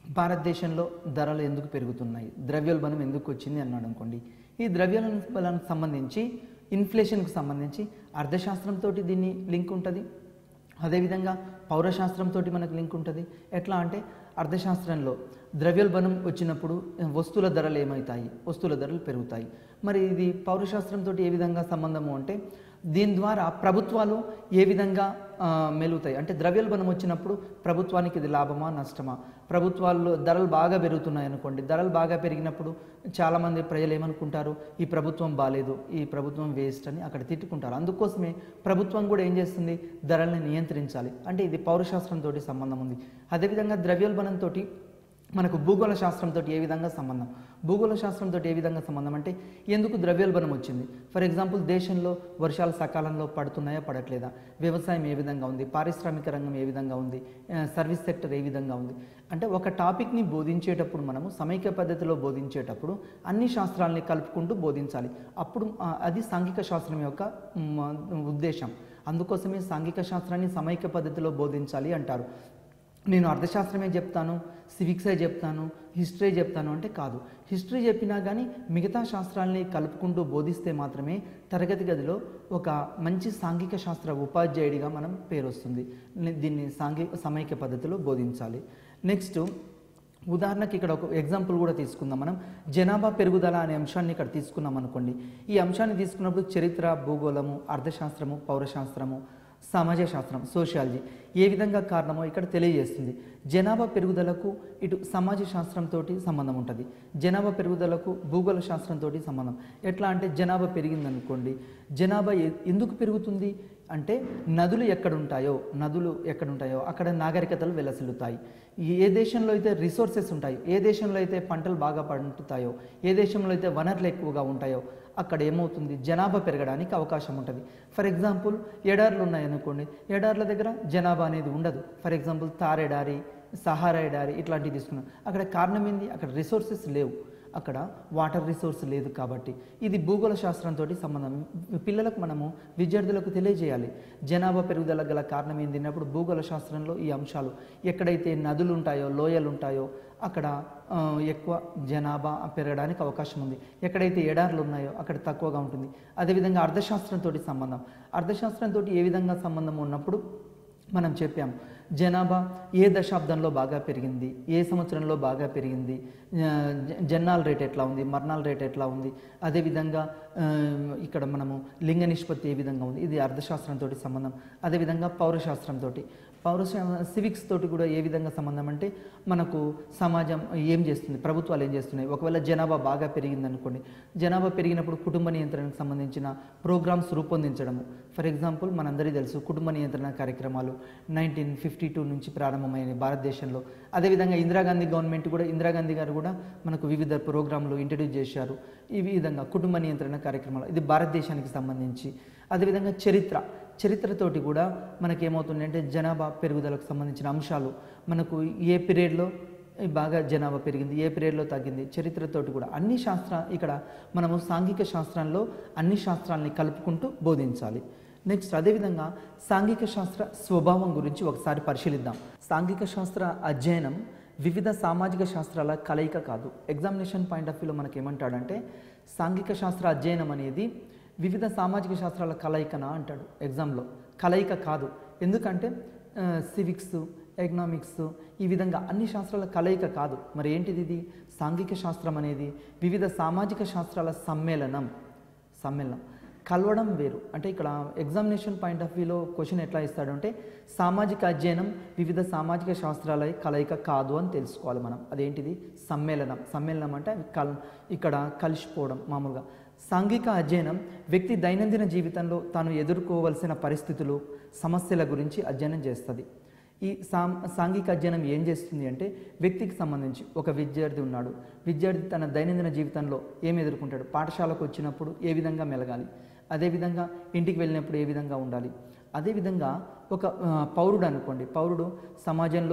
S1: భారతదేశంలో ధరలు ఎందుకు పెరుగుతున్నాయి ద్రవ్యోల్బణం ఎందుకు వచ్చింది అన్నాడు అనుకోండి ఈ ద్రవ్యోల్బణానికి సంబంధించి ఇన్ఫ్లేషన్కు సంబంధించి అర్థశాస్త్రంతో దీన్ని లింక్ ఉంటుంది అదేవిధంగా పౌరశాస్త్రంతో మనకు లింక్ ఉంటుంది ఎట్లా అంటే అర్థశాస్త్రంలో ద్రవ్యోల్బణం వచ్చినప్పుడు వస్తువుల ధరలు ఏమవుతాయి వస్తువుల ధరలు పెరుగుతాయి మరి ఇది పౌరశాస్త్రంతో ఏ విధంగా సంబంధము అంటే దీని ద్వారా ప్రభుత్వాలు ఏ విధంగా ఆ, మెలుగుతాయి అంటే ద్రవ్యోల్బణం వచ్చినప్పుడు ప్రభుత్వానికి ఇది లాభమా నష్టమా ప్రభుత్వాల్లో ధరలు బాగా పెరుగుతున్నాయి అనుకోండి ధరలు బాగా పెరిగినప్పుడు చాలామంది ప్రజలు ఏమనుకుంటారు ఈ ప్రభుత్వం బాగాలేదు ఈ ప్రభుత్వం వేస్ట్ అని అక్కడ తిట్టుకుంటారు అందుకోసమే ప్రభుత్వం కూడా ఏం చేస్తుంది ధరల్ని నియంత్రించాలి అంటే ఇది పౌరశాస్త్రంతో సంబంధం ఉంది అదేవిధంగా ద్రవ్యోల్బణంతో మనకు భూగోళ శాస్త్రంతో ఏ విధంగా సంబంధం భూగోళ శాస్త్రంతో ఏ విధంగా సంబంధం అంటే ఎందుకు ద్రవ్యోల్బణం వచ్చింది ఫర్ ఎగ్జాంపుల్ దేశంలో వర్షాలు సకాలంలో పడుతున్నాయా పడట్లేదా వ్యవసాయం ఏ విధంగా ఉంది పారిశ్రామిక రంగం ఏ విధంగా ఉంది ఆ, సర్వీస్ సెక్టర్ ఏ విధంగా ఉంది అంటే ఒక టాపిక్ని బోధించేటప్పుడు మనము సమైక్య పద్ధతిలో బోధించేటప్పుడు అన్ని శాస్త్రాలని కలుపుకుంటూ బోధించాలి అప్పుడు ఆ, అది సాంఘిక శాస్త్రం యొక్క మ్, ఉద్దేశం అందుకోసమే సాంఘిక శాస్త్రాన్ని సమైక్య పద్ధతిలో బోధించాలి అంటారు నేను అర్థశాస్త్రమే చెప్తాను సివిక్సే చెప్తాను హిస్టరీ చెప్తాను అంటే కాదు హిస్టరీ చెప్పినా కానీ మిగతా శాస్త్రాల్ని కలుపుకుంటూ బోధిస్తే మాత్రమే తరగతి గదిలో ఒక మంచి సాంఘిక శాస్త్ర ఉపాధ్యాయుడిగా మనం పేరు వస్తుంది దీన్ని సాంఘిక సమైక్య పద్ధతిలో బోధించాలి నెక్స్ట్ ఉదాహరణకి ఇక్కడ ఒక ఎగ్జాంపుల్ కూడా తీసుకుందాం మనం జనాభా పెరుగుదల అనే అంశాన్ని ఇక్కడ తీసుకున్నాం అనుకోండి ఈ అంశాన్ని తీసుకున్నప్పుడు చరిత్ర భూగోళము అర్థశాస్త్రము పౌరశాస్త్రము సమాజ శాస్త్రం సోషియాలజీ ఏ విధంగా కారణమో ఇక్కడ తెలియజేస్తుంది జనాభా పెరుగుదలకు ఇటు సమాజ శాస్త్రంతో సంబంధం ఉంటుంది జనాభా పెరుగుదలకు భూగోళ శాస్త్రంతో సంబంధం ఎట్లా అంటే జనాభా పెరిగిందనుకోండి జనాభా ఎ- ఎందుకు పెరుగుతుంది అంటే నదులు ఎక్కడుంటాయో నదులు ఎక్కడుంటాయో అక్కడ నాగరికతలు వెలసిల్లుతాయి ఏ దేశంలో అయితే రిసోర్సెస్ ఉంటాయో ఏ దేశంలో అయితే పంటలు బాగా పండుతాయో ఏ దేశంలో అయితే వనరులు ఎక్కువగా ఉంటాయో అక్కడ ఏమవుతుంది జనాభా పెరగడానికి అవకాశం ఉంటుంది ఫర్ ఎగ్జాంపుల్ ఎడార్లు ఉన్నాయనుకోండి ఎడార్ల దగ్గర జనాభా అనేది ఉండదు ఫర్ ఎగ్జాంపుల్ తార్ ఎడారి సహారా ఎడారి ఇట్లాంటివి తీసుకున్నాం అక్కడ కారణం ఏంది అక్కడ రిసోర్సెస్ లేవు అక్కడ వాటర్ రిసోర్స్ లేదు కాబట్టి ఇది భూగోళ శాస్త్రంతో సంబంధం పిల్లలకు మనము విద్యార్థులకు తెలియజేయాలి జనాభా పెరుగుదల గల కారణం ఏంది అన్నప్పుడు భూగోళ శాస్త్రంలో ఈ అంశాలు ఎక్కడైతే నదులు ఉంటాయో లోయలు ఉంటాయో అక్కడ ఆ, ఎక్కువ జనాభా పెరగడానికి అవకాశం ఉంది ఎక్కడైతే ఎడార్లు ఉన్నాయో అక్కడ తక్కువగా ఉంటుంది అదేవిధంగా అర్థశాస్త్రంతో సంబంధం అర్థశాస్త్రంతో ఏ విధంగా సంబంధం ఉన్నప్పుడు మనం చెప్పాం జనాభా ఏ దశాబ్దంలో బాగా పెరిగింది ఏ సంవత్సరంలో బాగా పెరిగింది ఆ, జ- జన్నాల రేట్ ఎట్లా ఉంది మరణాల రేట్ ఎట్లా ఉంది అదేవిధంగా ఆ, ఇక్కడ మనము లింగ నిష్పత్తి ఏ విధంగా ఉంది ఇది అర్థశాస్త్రంతో సంబంధం అదేవిధంగా పౌరశాస్త్రంతో పౌరశా సివిక్స్ తోటి కూడా ఏ విధంగా సంబంధం అంటే మనకు సమాజం ఏం చేస్తుంది ప్రభుత్వాలు ఏం చేస్తున్నాయి ఒకవేళ జనాభా బాగా పెరిగింది అనుకోండి జనాభా పెరిగినప్పుడు కుటుంబ నియంత్రణకు సంబంధించిన ప్రోగ్రామ్స్ రూపొందించడము ఫర్ ఎగ్జాంపుల్ మనందరికీ తెలుసు కుటుంబ నియంత్రణ కార్యక్రమాలు నైన్టీన్ ఫిఫ్టీ టూ నుంచి ప్రారంభమైనవి భారతదేశంలో అదేవిధంగా ఇందిరాగాంధీ గవర్నమెంట్ కూడా ఇందిరాగాంధీ గారు కూడా మనకు వివిధ ప్రోగ్రాంలు ఇంట్రడ్యూస్ చేశారు ఈ విధంగా కుటుంబ నియంత్రణ కార్యక్రమాలు ఇది భారతదేశానికి సంబంధించి అదేవిధంగా చరిత్ర చరిత్రతోటి కూడా మనకేమవుతుంది అంటే జనాభా పెరుగుదలకు సంబంధించిన అంశాలు మనకు ఏ పీరియడ్లో బాగా జనాభా పెరిగింది ఏ పీరియడ్లో తగ్గింది చరిత్రతోటి కూడా అన్ని శాస్త్ర ఇక్కడ మనము సాంఘిక శాస్త్రంలో అన్ని శాస్త్రాలని కలుపుకుంటూ బోధించాలి నెక్స్ట్ అదేవిధంగా సాంఘిక శాస్త్ర స్వభావం గురించి ఒకసారి పరిశీలిద్దాం సాంఘిక శాస్త్ర అధ్యయనం వివిధ సామాజిక శాస్త్రాల కలయిక కాదు ఎగ్జామినేషన్ పాయింట్ ఆఫ్ వ్యూలో మనకి ఏమంటాడంటే సాంఘిక శాస్త్ర అధ్యయనం అనేది వివిధ సామాజిక శాస్త్రాల కలయికన అంటాడు ఎగ్జామ్లో కలయిక కాదు ఎందుకంటే సివిక్స్ ఎకనామిక్స్ ఈ విధంగా అన్ని శాస్త్రాల కలయిక కాదు మరి ఏంటిది ఇది సాంఘిక శాస్త్రం అనేది వివిధ సామాజిక శాస్త్రాల సమ్మేళనం సమ్మేళనం కలవడం వేరు అంటే ఇక్కడ ఎగ్జామినేషన్ పాయింట్ ఆఫ్ వ్యూలో క్వశ్చన్ ఎట్లా ఇస్తాడు అంటే సామాజిక అధ్యయనం వివిధ సామాజిక శాస్త్రాల కలయిక కాదు అని తెలుసుకోవాలి మనం అదేంటిది సమ్మేళనం సమ్మేళనం అంటే అవి కల్ ఇక్కడ కలిసిపోవడం మామూలుగా సాంఘిక అధ్యయనం వ్యక్తి దైనందిన జీవితంలో తాను ఎదుర్కోవలసిన పరిస్థితులు సమస్యల గురించి అధ్యయనం చేస్తుంది ఈ సాం సాంఘిక అధ్యయనం ఏం చేస్తుంది అంటే వ్యక్తికి సంబంధించి ఒక విద్యార్థి ఉన్నాడు విద్యార్థి తన దైనందిన జీవితంలో ఏం ఎదుర్కొంటాడు పాఠశాలకు వచ్చినప్పుడు ఏ విధంగా మెలగాలి అదేవిధంగా ఇంటికి వెళ్ళినప్పుడు ఏ విధంగా ఉండాలి అదేవిధంగా ఒక ఆ, పౌరుడు అనుకోండి పౌరుడు సమాజంలో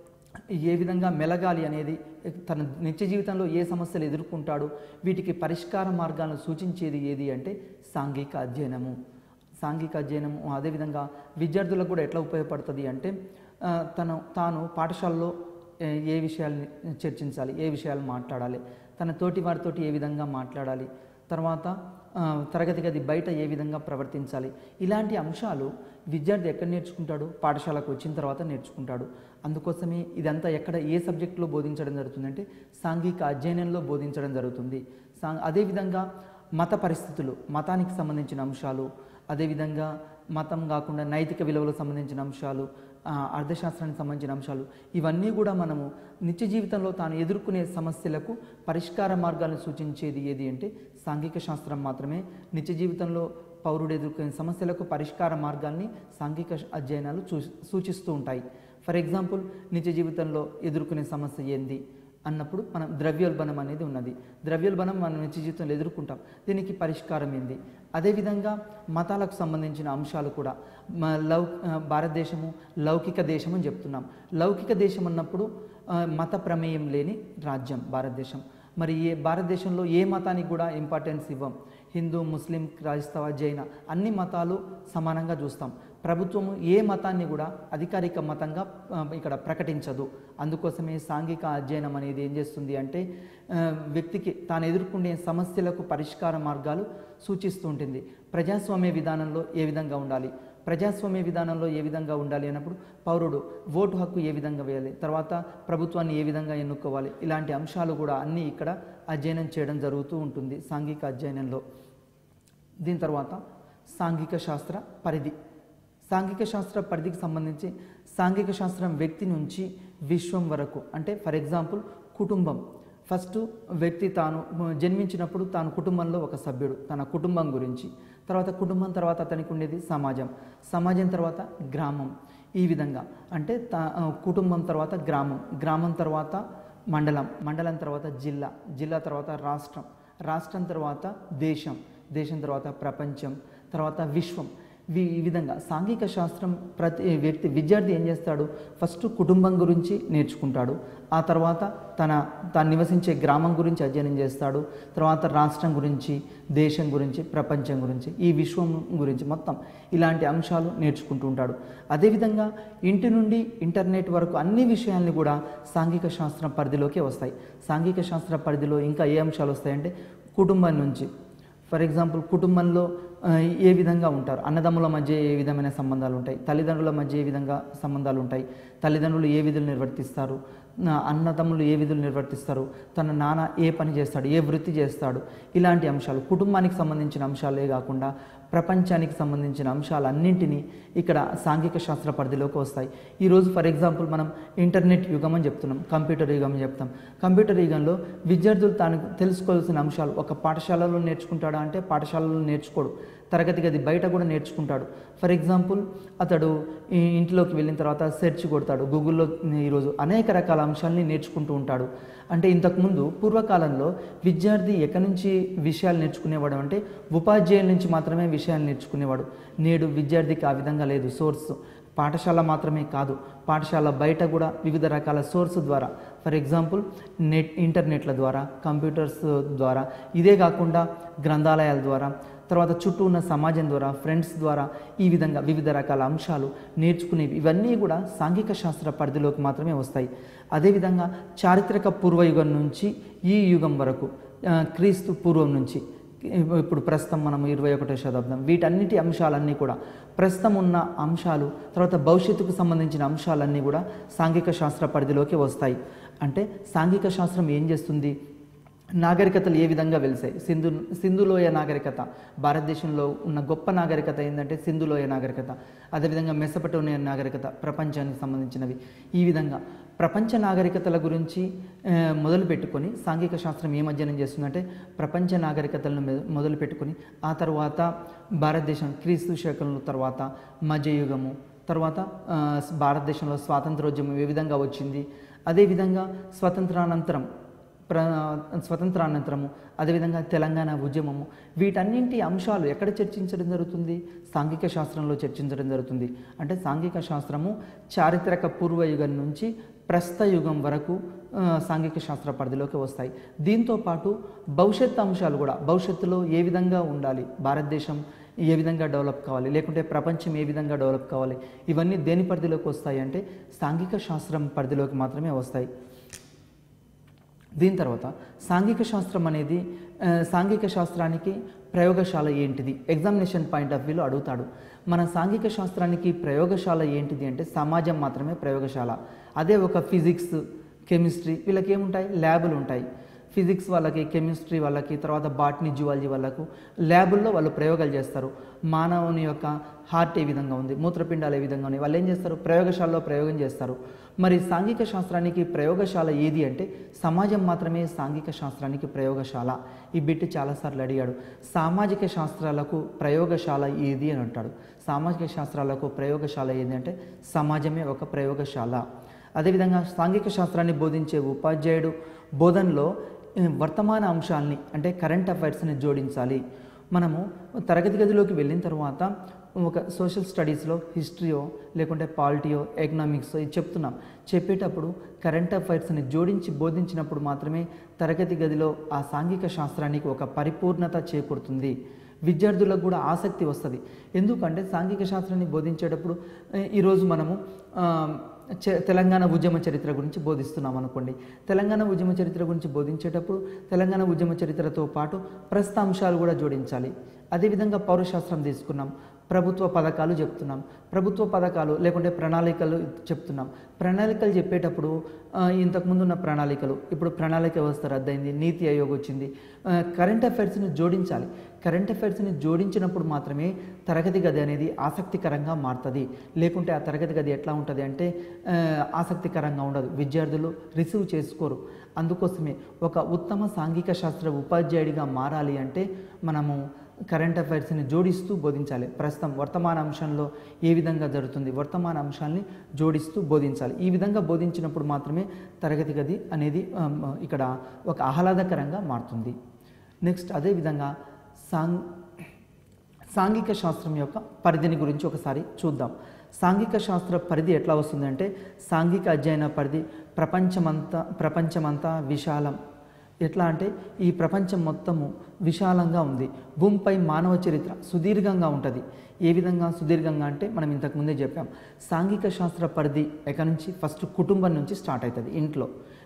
S1: ఏ విధంగా మెలగాలి అనేది తన నిత్య జీవితంలో ఏ సమస్యలు ఎదుర్కొంటాడు వీటికి పరిష్కార మార్గాలను సూచించేది ఏది అంటే సాంఘిక అధ్యయనము సాంఘిక అధ్యయనము అదేవిధంగా విద్యార్థులకు కూడా ఎట్లా ఉపయోగపడుతుంది అంటే ఆ, తను తాను పాఠశాలలో ఏ- ఏ విషయాల్ని చర్చించాలి ఏ విషయాలు మాట్లాడాలి తన తోటి వారితోటి ఏ విధంగా మాట్లాడాలి తర్వాత ఆ, తరగతి గది బయట ఏ విధంగా ప్రవర్తించాలి ఇలాంటి అంశాలు విద్యార్థి ఎక్కడ నేర్చుకుంటాడు పాఠశాలకు వచ్చిన తర్వాత నేర్చుకుంటాడు అందుకోసమే ఇదంతా ఎక్కడ ఏ సబ్జెక్టులో బోధించడం జరుగుతుందంటే సాంఘిక అధ్యయనంలో బోధించడం జరుగుతుంది సా అదేవిధంగా మత పరిస్థితులు మతానికి సంబంధించిన అంశాలు అదేవిధంగా మతం కాకుండా నైతిక విలువలకు సంబంధించిన అంశాలు ఆ, అర్థశాస్త్రానికి సంబంధించిన అంశాలు ఇవన్నీ కూడా మనము నిత్య జీవితంలో తాను ఎదుర్కొనే సమస్యలకు పరిష్కార మార్గాలను సూచించేది ఏది అంటే సాంఘిక శాస్త్రం మాత్రమే నిత్య జీవితంలో పౌరుడు ఎదుర్కొనే సమస్యలకు పరిష్కార మార్గాల్ని సాంఘిక అధ్యయనాలు చూ సూచిస్తూ ఉంటాయి ఫర్ ఎగ్జాంపుల్ నిత్య జీవితంలో ఎదుర్కొనే సమస్య ఏంది అన్నప్పుడు మనం ద్రవ్యోల్బణం అనేది ఉన్నది ద్రవ్యోల్బణం మనం నిత్య జీవితంలో ఎదుర్కొంటాం దీనికి పరిష్కారం ఏంది అదేవిధంగా మతాలకు సంబంధించిన అంశాలు కూడా మ- లౌ ఆ, భారతదేశము లౌకిక దేశం అని చెప్తున్నాం లౌకిక దేశం అన్నప్పుడు ఆ, మత ప్రమేయం లేని రాజ్యం భారతదేశం మరి ఏ భారతదేశంలో ఏ మతానికి కూడా ఇంపార్టెన్స్ ఇవ్వం హిందూ ముస్లిం క్రైస్తవ జైన అన్ని మతాలు సమానంగా చూస్తాం ప్రభుత్వము ఏ మతాన్ని కూడా అధికారిక మతంగా ఆ, ఇక్కడ ప్రకటించదు అందుకోసమే సాంఘిక అధ్యయనం అనేది ఏం చేస్తుంది అంటే ఆ, వ్యక్తికి తాను ఎదుర్కొనే సమస్యలకు పరిష్కార మార్గాలు సూచిస్తూ ఉంటుంది ప్రజాస్వామ్య విధానంలో ఏ విధంగా ఉండాలి ప్రజాస్వామ్య విధానంలో ఏ విధంగా ఉండాలి అన్నప్పుడు పౌరుడు ఓటు హక్కు ఏ విధంగా వేయాలి తర్వాత ప్రభుత్వాన్ని ఏ విధంగా ఎన్నుకోవాలి ఇలాంటి అంశాలు కూడా అన్నీ ఇక్కడ అధ్యయనం చేయడం జరుగుతూ ఉంటుంది సాంఘిక అధ్యయనంలో దీని తర్వాత సాంఘిక శాస్త్ర పరిధి సాంఘిక శాస్త్ర పరిధికి సంబంధించి సాంఘిక శాస్త్రం వ్యక్తి నుంచి విశ్వం వరకు అంటే ఫర్ ఎగ్జాంపుల్ కుటుంబం ఫస్ట్ వ్యక్తి తాను జన్మించినప్పుడు తాను కుటుంబంలో ఒక సభ్యుడు తన కుటుంబం గురించి తర్వాత కుటుంబం తర్వాత అతనికి ఉండేది సమాజం సమాజం తర్వాత గ్రామం ఈ విధంగా అంటే తా కుటుంబం తర్వాత గ్రామం గ్రామం తర్వాత మండలం మండలం తర్వాత జిల్లా జిల్లా తర్వాత రాష్ట్రం రాష్ట్రం తర్వాత దేశం దేశం తర్వాత ప్రపంచం తర్వాత విశ్వం వి ఈ విధంగా సాంఘిక శాస్త్రం ప్రతి వ్యక్తి విద్యార్థి ఏం చేస్తాడు ఫస్ట్ కుటుంబం గురించి నేర్చుకుంటాడు ఆ తర్వాత తన తాను నివసించే గ్రామం గురించి అధ్యయనం చేస్తాడు తర్వాత రాష్ట్రం గురించి దేశం గురించి ప్రపంచం గురించి ఈ విశ్వం గురించి మొత్తం ఇలాంటి అంశాలు నేర్చుకుంటూ ఉంటాడు అదేవిధంగా ఇంటి నుండి ఇంటర్నెట్ వరకు అన్ని విషయాల్ని కూడా సాంఘిక శాస్త్రం పరిధిలోకి వస్తాయి సాంఘిక శాస్త్ర పరిధిలో ఇంకా ఏ అంశాలు వస్తాయంటే కుటుంబం నుంచి ఫర్ ఎగ్జాంపుల్ కుటుంబంలో ఆ, ఏ విధంగా ఉంటారు అన్నదమ్ముల మధ్య ఏ విధమైన సంబంధాలు ఉంటాయి తల్లిదండ్రుల మధ్య ఏ విధంగా సంబంధాలు ఉంటాయి తల్లిదండ్రులు ఏ విధులు నిర్వర్తిస్తారు నా అన్నదమ్ములు ఏ విధులు నిర్వర్తిస్తారు తన నాన్న ఏ పని చేస్తాడు ఏ వృత్తి చేస్తాడు ఇలాంటి అంశాలు కుటుంబానికి సంబంధించిన అంశాలే కాకుండా ప్రపంచానికి సంబంధించిన అంశాలన్నింటినీ ఇక్కడ సాంఘిక శాస్త్ర పరిధిలోకి వస్తాయి ఈరోజు ఫర్ ఎగ్జాంపుల్ మనం ఇంటర్నెట్ యుగం అని చెప్తున్నాం కంప్యూటర్ యుగం అని చెప్తాం కంప్యూటర్ యుగంలో విద్యార్థులు తాను తెలుసుకోవాల్సిన అంశాలు ఒక పాఠశాలలో నేర్చుకుంటాడా అంటే పాఠశాలలో నేర్చుకోడు తరగతి గది బయట కూడా నేర్చుకుంటాడు ఫర్ ఎగ్జాంపుల్ అతడు ఈ ఇంట్లోకి వెళ్ళిన తర్వాత సెర్చ్ కొడతాడు గూగుల్లో ఈరోజు అనేక రకాల అంశాలని నేర్చుకుంటూ ఉంటాడు అంటే ఇంతకుముందు పూర్వకాలంలో విద్యార్థి ఎక్కడి నుంచి విషయాలు నేర్చుకునేవాడు అంటే ఉపాధ్యాయుల నుంచి మాత్రమే విషయాలు నేర్చుకునేవాడు నేడు విద్యార్థికి ఆ విధంగా లేదు సోర్స్ పాఠశాల మాత్రమే కాదు పాఠశాల బయట కూడా వివిధ రకాల సోర్స్ ద్వారా ఫర్ ఎగ్జాంపుల్ నెట్ ఇంటర్నెట్ల ద్వారా కంప్యూటర్స్ ద్వారా ఇదే కాకుండా గ్రంథాలయాల ద్వారా తర్వాత చుట్టూ ఉన్న సమాజం ద్వారా ఫ్రెండ్స్ ద్వారా ఈ విధంగా వివిధ రకాల అంశాలు నేర్చుకునేవి ఇవన్నీ కూడా సాంఘిక శాస్త్ర పరిధిలోకి మాత్రమే వస్తాయి అదేవిధంగా చారిత్రక పూర్వయుగం నుంచి ఈ యుగం వరకు ఆ, క్రీస్తు పూర్వం నుంచి ఇప్పుడు ప్రస్తుతం మనం ఇరవై ఒకటో శతాబ్దం వీటన్నిటి అంశాలన్నీ కూడా ప్రస్తుతం ఉన్న అంశాలు తర్వాత భవిష్యత్తుకు సంబంధించిన అంశాలన్నీ కూడా సాంఘిక శాస్త్ర పరిధిలోకి వస్తాయి అంటే సాంఘిక శాస్త్రం ఏం చేస్తుంది నాగరికతలు ఏ విధంగా వెలిసాయి సింధు సింధులోయ నాగరికత భారతదేశంలో ఉన్న గొప్ప నాగరికత ఏంటంటే సింధులోయ నాగరికత అదేవిధంగా మెసపటోనియా నాగరికత ప్రపంచానికి సంబంధించినవి ఈ విధంగా ప్రపంచ నాగరికతల గురించి ఆ, మొదలు పెట్టుకొని సాంఘిక శాస్త్రం ఏం అధ్యయనం చేస్తుందంటే ప్రపంచ నాగరికతలను మె- మొదలు పెట్టుకొని ఆ తర్వాత భారతదేశం క్రీస్తు శకంలో తర్వాత మధ్యయుగము తర్వాత ఆ, భారతదేశంలో స్వాతంత్రోద్యమం ఏ విధంగా వచ్చింది అదేవిధంగా స్వతంత్రానంతరం ప్ర స్వతంత్రానంతరము అదేవిధంగా తెలంగాణ ఉద్యమము వీటన్నింటి అంశాలు ఎక్కడ చర్చించడం జరుగుతుంది సాంఘిక శాస్త్రంలో చర్చించడం జరుగుతుంది అంటే సాంఘిక శాస్త్రము చారిత్రక పూర్వయుగం నుంచి ప్రస్తుత యుగం వరకు ఆ, సాంఘిక శాస్త్ర పరిధిలోకి వస్తాయి దీంతో పాటు భవిష్యత్ అంశాలు కూడా భవిష్యత్తులో ఏ విధంగా ఉండాలి భారతదేశం ఏ విధంగా డెవలప్ కావాలి లేకుంటే ప్రపంచం ఏ విధంగా డెవలప్ కావాలి ఇవన్నీ దేని పరిధిలోకి వస్తాయి అంటే సాంఘిక శాస్త్రం పరిధిలోకి మాత్రమే వస్తాయి దీని తర్వాత సాంఘిక శాస్త్రం అనేది ఆ, సాంఘిక శాస్త్రానికి ప్రయోగశాల ఏంటిది ఎగ్జామినేషన్ పాయింట్ ఆఫ్ వ్యూలో అడుగుతాడు మన సాంఘిక శాస్త్రానికి ప్రయోగశాల ఏంటిది అంటే సమాజం మాత్రమే ప్రయోగశాల అదే ఒక ఫిజిక్స్ కెమిస్ట్రీ వీళ్ళకి ఏముంటాయి ల్యాబులు ఉంటాయి ఫిజిక్స్ వాళ్ళకి కెమిస్ట్రీ వాళ్ళకి తర్వాత బాటనీ జువాలజీ వాళ్ళకు ల్యాబుల్లో వాళ్ళు ప్రయోగాలు చేస్తారు మానవుని యొక్క హార్ట్ ఏ విధంగా ఉంది మూత్రపిండాలు ఏ విధంగా ఉన్నాయి వాళ్ళు ఏం చేస్తారు ప్రయోగశాలలో ప్రయోగం చేస్తారు మరి సాంఘిక శాస్త్రానికి ప్రయోగశాల ఏది అంటే సమాజం మాత్రమే సాంఘిక శాస్త్రానికి ప్రయోగశాల ఈ బిట్ చాలాసార్లు అడిగాడు సామాజిక శాస్త్రాలకు ప్రయోగశాల ఏది అని అంటాడు సామాజిక శాస్త్రాలకు ప్రయోగశాల ఏది అంటే సమాజమే ఒక ప్రయోగశాల అదేవిధంగా సాంఘిక శాస్త్రాన్ని బోధించే ఉపాధ్యాయుడు బోధనలో ఏ, వర్తమాన అంశాలని అంటే కరెంట్ అఫైర్స్ని జోడించాలి మనము తరగతి గదిలోకి వెళ్ళిన తర్వాత ఒక సోషల్ స్టడీస్లో హిస్టరీయో లేకుంటే పాలిటీయో ఎకనామిక్స్ ఇది చెప్తున్నాం చెప్పేటప్పుడు కరెంట్ అఫైర్స్ని జోడించి బోధించినప్పుడు మాత్రమే తరగతి గదిలో ఆ సాంఘిక శాస్త్రానికి ఒక పరిపూర్ణత చేకూరుతుంది విద్యార్థులకు కూడా ఆసక్తి వస్తుంది ఎందుకంటే సాంఘిక శాస్త్రాన్ని బోధించేటప్పుడు ఏ, ఈరోజు మనము ఆ, చ- తెలంగాణ ఉద్యమ చరిత్ర గురించి బోధిస్తున్నాం అనుకోండి తెలంగాణ ఉద్యమ చరిత్ర గురించి బోధించేటప్పుడు తెలంగాణ ఉద్యమ చరిత్రతో పాటు ప్రస్తుత అంశాలు కూడా జోడించాలి అదేవిధంగా పౌరశాస్త్రం తీసుకున్నాం ప్రభుత్వ పథకాలు చెప్తున్నాం ప్రభుత్వ పథకాలు లేకుంటే ప్రణాళికలు చెప్తున్నాం ప్రణాళికలు చెప్పేటప్పుడు ఆ, ఇంతకుముందు ఉన్న ప్రణాళికలు ఇప్పుడు ప్రణాళిక వ్యవస్థ రద్దయింది నీతి ఆయోగ్ వచ్చింది ఆ, కరెంట్ అఫైర్స్ని జోడించాలి కరెంట్ అఫైర్స్ని జోడించినప్పుడు మాత్రమే తరగతి గది అనేది ఆసక్తికరంగా మారుతుంది లేకుంటే ఆ తరగతి గది ఎట్లా ఉంటుంది అంటే ఆ, ఆసక్తికరంగా ఉండదు విద్యార్థులు రిసీవ్ చేసుకోరు అందుకోసమే ఒక ఉత్తమ సాంఘిక శాస్త్ర ఉపాధ్యాయుడిగా మారాలి అంటే మనము కరెంట్ అఫైర్స్ని జోడిస్తూ బోధించాలి ప్రస్తుతం వర్తమాన అంశంలో ఏ విధంగా జరుగుతుంది వర్తమాన అంశాన్ని జోడిస్తూ బోధించాలి ఈ విధంగా బోధించినప్పుడు మాత్రమే తరగతి గది అనేది ఆమ్, ఇక్కడ ఒక ఆహ్లాదకరంగా మారుతుంది నెక్స్ట్ అదేవిధంగా సాంగ్ సాంఘిక శాస్త్రం యొక్క పరిధిని గురించి ఒకసారి చూద్దాం సాంఘిక శాస్త్ర పరిధి ఎట్లా వస్తుందంటే సాంఘిక అధ్యయన పరిధి ప్రపంచమంతా ప్రపంచమంతా విశాలం ఎట్లా అంటే ఈ ప్రపంచం మొత్తము విశాలంగా ఉంది భూమిపై మానవ చరిత్ర సుదీర్ఘంగా ఉంటుంది ఏ విధంగా సుదీర్ఘంగా అంటే మనం ఇంతకుముందే చెప్పాం సాంఘిక శాస్త్ర పరిధి ఎక్కడి నుంచి ఫస్ట్ కుటుంబం నుంచి స్టార్ట్ అవుతుంది ఇంట్లో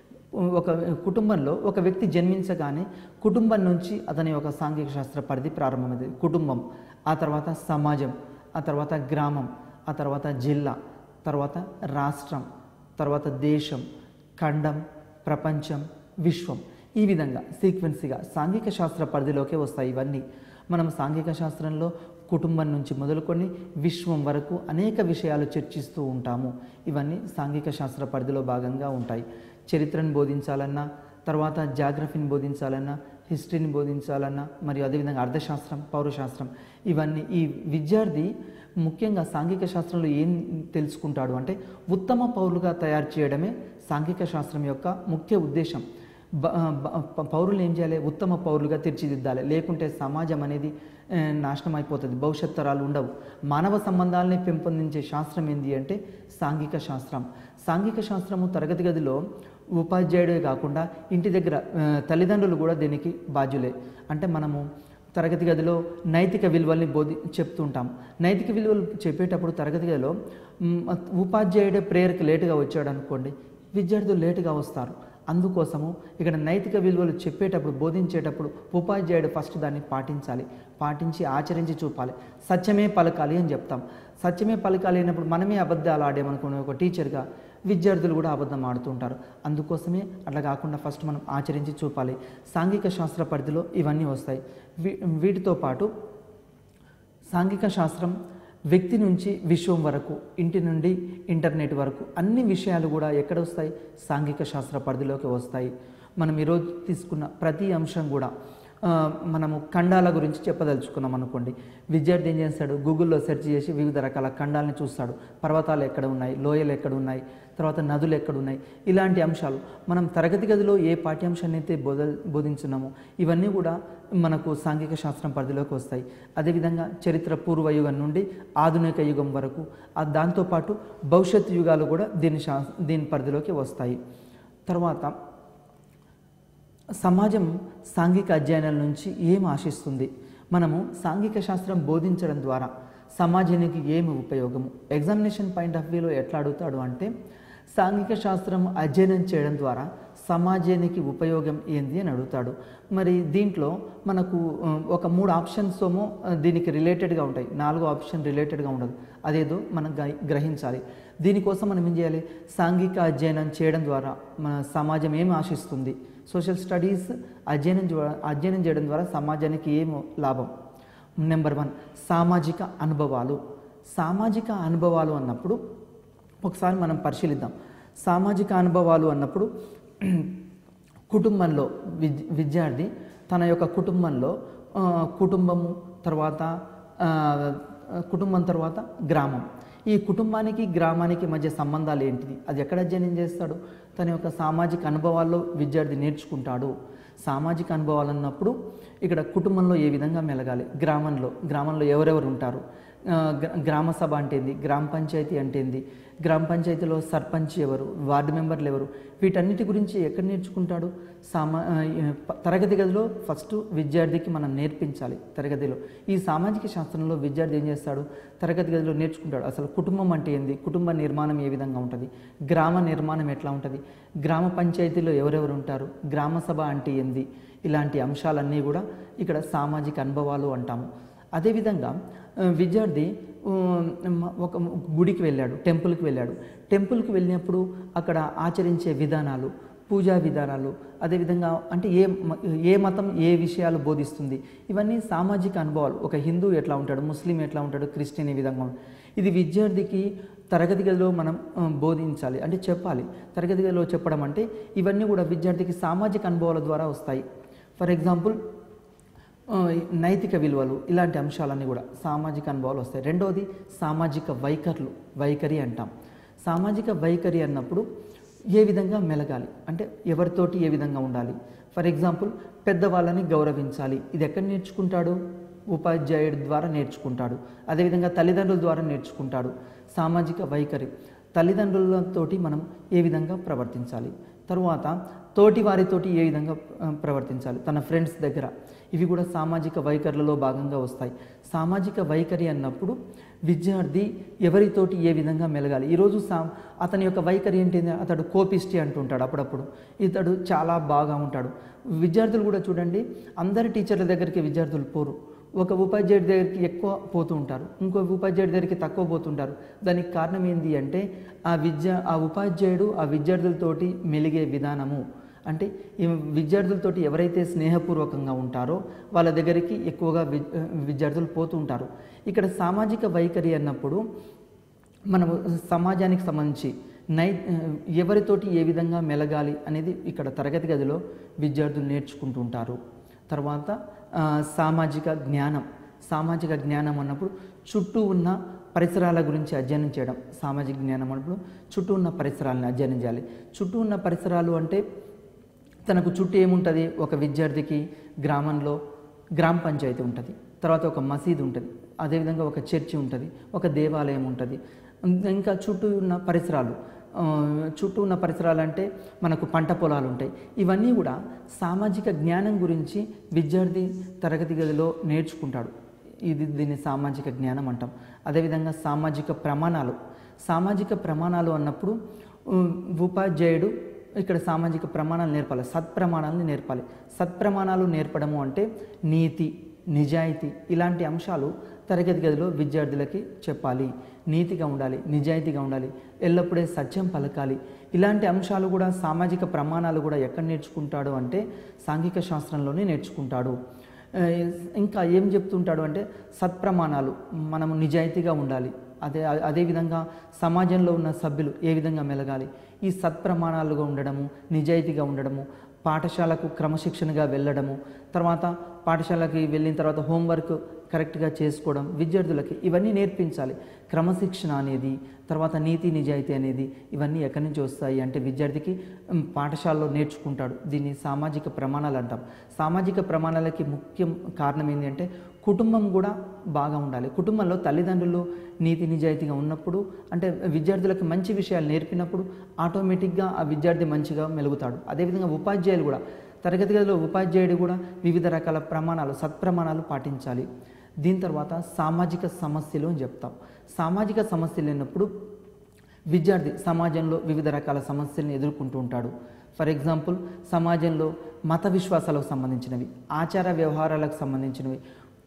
S1: ఒక కుటుంబంలో ఒక వ్యక్తి జన్మించగానే కుటుంబం నుంచి అతని యొక్క సాంఘిక శాస్త్ర పరిధి ప్రారంభమైంది కుటుంబం ఆ తర్వాత సమాజం ఆ తర్వాత గ్రామం ఆ తర్వాత జిల్లా తర్వాత రాష్ట్రం తర్వాత దేశం ఖండం ప్రపంచం విశ్వం ఈ విధంగా సీక్వెన్సీగా సాంఘిక శాస్త్ర పరిధిలోకే వస్తాయి ఇవన్నీ మనం సాంఘిక శాస్త్రంలో కుటుంబం నుంచి మొదలుకొని విశ్వం వరకు అనేక విషయాలు చర్చిస్తూ ఉంటాము ఇవన్నీ సాంఘిక శాస్త్ర పరిధిలో భాగంగా ఉంటాయి చరిత్రను బోధించాలన్నా తర్వాత జాగ్రఫీని బోధించాలన్నా హిస్టరీని బోధించాలన్నా మరియు అదేవిధంగా అర్థశాస్త్రం పౌరశాస్త్రం ఇవన్నీ ఈ విద్యార్థి ముఖ్యంగా సాంఘిక శాస్త్రంలో ఏం తెలుసుకుంటాడు అంటే ఉత్తమ పౌరులుగా తయారు చేయడమే సాంఘిక శాస్త్రం యొక్క ముఖ్య ఉద్దేశం బ- బ- ప- పౌరులు ఏం చేయాలి ఉత్తమ పౌరులుగా తీర్చిదిద్దాలి లేకుంటే సమాజం అనేది ఆ, నాశనం అయిపోతుంది భవిష్యత్ తరాలు ఉండవు మానవ సంబంధాలని పెంపొందించే శాస్త్రం ఏంటి అంటే సాంఘిక శాస్త్రం సాంఘిక శాస్త్రము తరగతి గదిలో ఉపాధ్యాయుడే కాకుండా ఇంటి దగ్గర ఆ, తల్లిదండ్రులు కూడా దీనికి బాధ్యులే అంటే మనము తరగతి గదిలో నైతిక విలువల్ని బోధి చెప్తుంటాం నైతిక విలువలు చెప్పేటప్పుడు తరగతి గదిలో మ్, ఉపాధ్యాయుడే ప్రేయర్కి లేటుగా వచ్చాడు అనుకోండి విద్యార్థులు లేటుగా వస్తారు అందుకోసము ఇక్కడ నైతిక విలువలు చెప్పేటప్పుడు బోధించేటప్పుడు ఉపాధ్యాయుడు ఫస్ట్ దాన్ని పాటించాలి పాటించి ఆచరించి చూపాలి సత్యమే పలకాలి అని చెప్తాం సత్యమే పలకాలి అయినప్పుడు మనమే అబద్ధాలు ఆడేమనుకునే ఒక టీచర్గా విద్యార్థులు కూడా అబద్ధం ఆడుతుంటారు అందుకోసమే అట్లా కాకుండా ఫస్ట్ మనం ఆచరించి చూపాలి సాంఘిక శాస్త్ర పరిధిలో ఇవన్నీ వస్తాయి వీ- వీటితో పాటు సాంఘిక శాస్త్రం వ్యక్తి నుంచి విశ్వం వరకు ఇంటి నుండి ఇంటర్నెట్ వరకు అన్ని విషయాలు కూడా ఎక్కడ వస్తాయి సాంఘిక శాస్త్ర పరిధిలోకి వస్తాయి మనం ఈరోజు తీసుకున్న ప్రతి అంశం కూడా ఆ, మనము ఖండాల గురించి చెప్పదలుచుకున్నాం అనుకోండి విద్యార్థి ఏం చేస్తాడు గూగుల్లో సెర్చ్ చేసి వివిధ రకాల ఖండాలని చూస్తాడు పర్వతాలు ఎక్కడ ఉన్నాయి లోయలు ఎక్కడ ఉన్నాయి తర్వాత నదులు ఎక్కడ ఉన్నాయి ఇలాంటి అంశాలు మనం తరగతి గదిలో ఏ పాఠ్యాంశాన్ని అయితే బోధ బోధించున్నామో ఇవన్నీ కూడా మనకు సాంఘిక శాస్త్రం పరిధిలోకి వస్తాయి అదేవిధంగా చరిత్ర పూర్వ యుగం నుండి ఆధునిక యుగం వరకు ఆ దాంతోపాటు భవిష్యత్ యుగాలు కూడా దీని శా దీని పరిధిలోకి వస్తాయి తర్వాత సమాజం సాంఘిక అధ్యయనాల నుంచి ఏం ఆశిస్తుంది మనము సాంఘిక శాస్త్రం బోధించడం ద్వారా సమాజానికి ఏమి ఉపయోగము ఎగ్జామినేషన్ పాయింట్ ఆఫ్ వ్యూలో ఎట్లా అడుగుతాడు అంటే సాంఘిక శాస్త్రం అధ్యయనం చేయడం ద్వారా సమాజానికి ఉపయోగం ఏంది అని అడుగుతాడు మరి దీంట్లో మనకు ఆ, ఒక మూడు ఆప్షన్స్ ఏమో ఆ, దీనికి రిలేటెడ్గా ఉంటాయి నాలుగో ఆప్షన్ రిలేటెడ్గా ఉండదు అదేదో మనం గ్రహి- గ్రహించాలి దీనికోసం మనం ఏం చేయాలి సాంఘిక అధ్యయనం చేయడం ద్వారా మన సమాజం ఏం ఆశిస్తుంది సోషల్ స్టడీస్ అధ్యయనం ద్వా- అధ్యయనం చేయడం ద్వారా సమాజానికి ఏం లాభం నెంబర్ వన్ సామాజిక అనుభవాలు సామాజిక అనుభవాలు అన్నప్పుడు ఒకసారి మనం పరిశీలిద్దాం సామాజిక అనుభవాలు అన్నప్పుడు కుటుంబంలో విద్ విద్యార్థి తన యొక్క కుటుంబంలో ఆ, కుటుంబము తర్వాత ఆ, కుటుంబం తర్వాత గ్రామం ఈ కుటుంబానికి గ్రామానికి మధ్య సంబంధాలు ఏంటిది అది ఎక్కడ అధ్యయనం చేస్తాడు తన యొక్క సామాజిక అనుభవాల్లో విద్యార్థి నేర్చుకుంటాడు సామాజిక అనుభవాలు అన్నప్పుడు ఇక్కడ కుటుంబంలో ఏ విధంగా మెలగాలి గ్రామంలో గ్రామంలో ఎవరెవరు ఉంటారు ఆ, గ్రా- గ్రామ సభ అంటే ఏంది గ్రామ పంచాయతీ అంటే ఏంది గ్రామ పంచాయతీలో సర్పంచ్ ఎవరు వార్డు మెంబర్లు ఎవరు వీటన్నిటి గురించి ఎక్కడ నేర్చుకుంటాడు సామా ఆ, ప- తరగతి గదిలో ఫస్ట్ విద్యార్థికి మనం నేర్పించాలి తరగతిలో ఈ సామాజిక శాస్త్రంలో విద్యార్థి ఏం చేస్తాడు తరగతి గదిలో నేర్చుకుంటాడు అసలు కుటుంబం అంటే ఏంది కుటుంబ నిర్మాణం ఏ విధంగా ఉంటుంది గ్రామ నిర్మాణం ఎట్లా ఉంటుంది గ్రామ పంచాయతీలో ఎవరెవరు ఉంటారు గ్రామ సభ అంటే ఏంది ఇలాంటి అంశాలన్నీ కూడా ఇక్కడ సామాజిక అనుభవాలు అంటాము అదేవిధంగా ఆ, విద్యార్థి ఉమ్, ఒక గుడికి వెళ్ళాడు టెంపుల్కి వెళ్ళాడు టెంపుల్కి వెళ్ళినప్పుడు అక్కడ ఆచరించే విధానాలు పూజా విధానాలు అదేవిధంగా అంటే ఏ మ- ఏ మతం ఏ విషయాలు బోధిస్తుంది ఇవన్నీ సామాజిక అనుభవాలు ఒక హిందూ ఎట్లా ఉంటాడు ముస్లిం ఎట్లా ఉంటాడు క్రిస్టియన్ ఈ విధంగా ఉంటాడు. ఇది విద్యార్థికి తరగతి గదిలో మనం ఆ, బోధించాలి అంటే చెప్పాలి తరగతి గదిలో చెప్పడం అంటే ఇవన్నీ కూడా విద్యార్థికి సామాజిక అనుభవాల ద్వారా వస్తాయి ఫర్ ఎగ్జాంపుల్ ఆ, నైతిక విలువలు ఇలాంటి అంశాలన్నీ కూడా సామాజిక అనుభవాలు వస్తాయి రెండవది సామాజిక వైఖరులు వైఖరి అంటాం సామాజిక వైఖరి అన్నప్పుడు ఏ విధంగా మెలగాలి అంటే ఎవరితోటి ఏ విధంగా ఉండాలి ఫర్ ఎగ్జాంపుల్ పెద్దవాళ్ళని గౌరవించాలి ఇది ఎక్కడ నేర్చుకుంటాడు ఉపాధ్యాయుడి ద్వారా నేర్చుకుంటాడు అదేవిధంగా తల్లిదండ్రుల ద్వారా నేర్చుకుంటాడు సామాజిక వైఖరి తల్లిదండ్రులతోటి మనం ఏ విధంగా ప్రవర్తించాలి తరువాత తోటి వారితోటి ఏ విధంగా ఆ, ప్రవర్తించాలి తన ఫ్రెండ్స్ దగ్గర ఇవి కూడా సామాజిక వైఖరులలో భాగంగా వస్తాయి సామాజిక వైఖరి అన్నప్పుడు విద్యార్థి ఎవరితోటి ఏ విధంగా మెలగాలి ఈరోజు సా అతని యొక్క వైఖరి ఏంటి అతడు కోపిష్టి అంటుంటాడు అప్పుడప్పుడు ఇతడు చాలా బాగా ఉంటాడు విద్యార్థులు కూడా చూడండి అందరి టీచర్ల దగ్గరికి విద్యార్థులు పోరు ఒక ఉపాధ్యాయుడి దగ్గరికి ఎక్కువ పోతూ ఉంటారు ఇంకో ఉపాధ్యాయుడి దగ్గరికి తక్కువ పోతుంటారు దానికి కారణం ఏంటి అంటే ఆ విద్య ఆ ఉపాధ్యాయుడు ఆ విద్యార్థులతోటి మెలిగే విధానము అంటే ఈ విద్యార్థులతోటి ఎవరైతే స్నేహపూర్వకంగా ఉంటారో వాళ్ళ దగ్గరికి ఎక్కువగా వి- విద్యార్థులు పోతూ ఉంటారు ఇక్కడ సామాజిక వైఖరి అన్నప్పుడు మనము సమాజానికి సంబంధించి నై ఎవరితోటి ఏ విధంగా మెలగాలి అనేది ఇక్కడ తరగతి గదిలో విద్యార్థులు నేర్చుకుంటూ ఉంటారు తర్వాత ఆ, సామాజిక జ్ఞానం సామాజిక జ్ఞానం అన్నప్పుడు చుట్టూ ఉన్న పరిసరాల గురించి అధ్యయనం చేయడం సామాజిక జ్ఞానం అన్నప్పుడు చుట్టూ ఉన్న పరిసరాలను అధ్యయనం చేయాలి చుట్టూ ఉన్న పరిసరాలు అంటే తనకు చుట్టూ ఏముంటుంది ఒక విద్యార్థికి గ్రామంలో గ్రామ పంచాయతీ ఉంటుంది తర్వాత ఒక మసీదు ఉంటుంది అదేవిధంగా ఒక చర్చి ఉంటుంది ఒక దేవాలయం ఉంటుంది ఇంకా చుట్టూ ఉన్న పరిసరాలు ఆ, చుట్టూ ఉన్న పరిసరాలు అంటే మనకు పంట పొలాలు ఉంటాయి ఇవన్నీ కూడా సామాజిక జ్ఞానం గురించి విద్యార్థి తరగతి గదిలో నేర్చుకుంటాడు ఇది దీన్ని సామాజిక జ్ఞానం అంటాం అదేవిధంగా సామాజిక ప్రమాణాలు సామాజిక ప్రమాణాలు అన్నప్పుడు ఉమ్, ఉపాధ్యాయుడు ఇక్కడ సామాజిక ప్రమాణాలు నేర్పాలి సత్ప్రమాణాలను నేర్పాలి సత్ప్రమాణాలు నేర్పడము అంటే నీతి నిజాయితీ ఇలాంటి అంశాలు తరగతి గదిలో విద్యార్థులకి చెప్పాలి నీతిగా ఉండాలి నిజాయితీగా ఉండాలి ఎల్లప్పుడే సత్యం పలకాలి ఇలాంటి అంశాలు కూడా సామాజిక ప్రమాణాలు కూడా ఎక్కడ నేర్చుకుంటాడు అంటే సాంఘిక శాస్త్రంలోనే నేర్చుకుంటాడు ఆ, ఇంకా ఏం చెప్తుంటాడు అంటే సత్ప్రమాణాలు మనము నిజాయితీగా ఉండాలి అదే అదేవిధంగా సమాజంలో ఉన్న సభ్యులు ఏ విధంగా మెలగాలి ఈ సత్ప్రమాణాలుగా ఉండడము నిజాయితీగా ఉండడము పాఠశాలకు క్రమశిక్షణగా వెళ్ళడము తర్వాత పాఠశాలకి వెళ్ళిన తర్వాత హోంవర్క్ కరెక్ట్గా చేసుకోవడం విద్యార్థులకి ఇవన్నీ నేర్పించాలి క్రమశిక్షణ అనేది తర్వాత నీతి నిజాయితీ అనేది ఇవన్నీ ఎక్కడి నుంచి వస్తాయి అంటే విద్యార్థికి ఉమ్, పాఠశాలలో నేర్చుకుంటాడు దీన్ని సామాజిక ప్రమాణాలు అంటాం సామాజిక ప్రమాణాలకి ముఖ్యం కారణం ఏంటి అంటే కుటుంబం కూడా బాగా ఉండాలి కుటుంబంలో తల్లిదండ్రులు నీతి నిజాయితీగా ఉన్నప్పుడు అంటే విద్యార్థులకు మంచి విషయాలు నేర్పినప్పుడు ఆటోమేటిక్గా ఆ విద్యార్థి మంచిగా మెలుగుతాడు అదేవిధంగా ఉపాధ్యాయులు కూడా తరగతి గదిలో ఉపాధ్యాయుడు కూడా వివిధ రకాల ప్రమాణాలు సత్ప్రమాణాలు పాటించాలి దీని తర్వాత సామాజిక సమస్యలు అని చెప్తాం సామాజిక సమస్యలు అన్నప్పుడు విద్యార్థి సమాజంలో వివిధ రకాల సమస్యలను ఎదుర్కొంటూ ఉంటాడు ఫర్ ఎగ్జాంపుల్ సమాజంలో మత విశ్వాసాలకు సంబంధించినవి ఆచార వ్యవహారాలకు సంబంధించినవి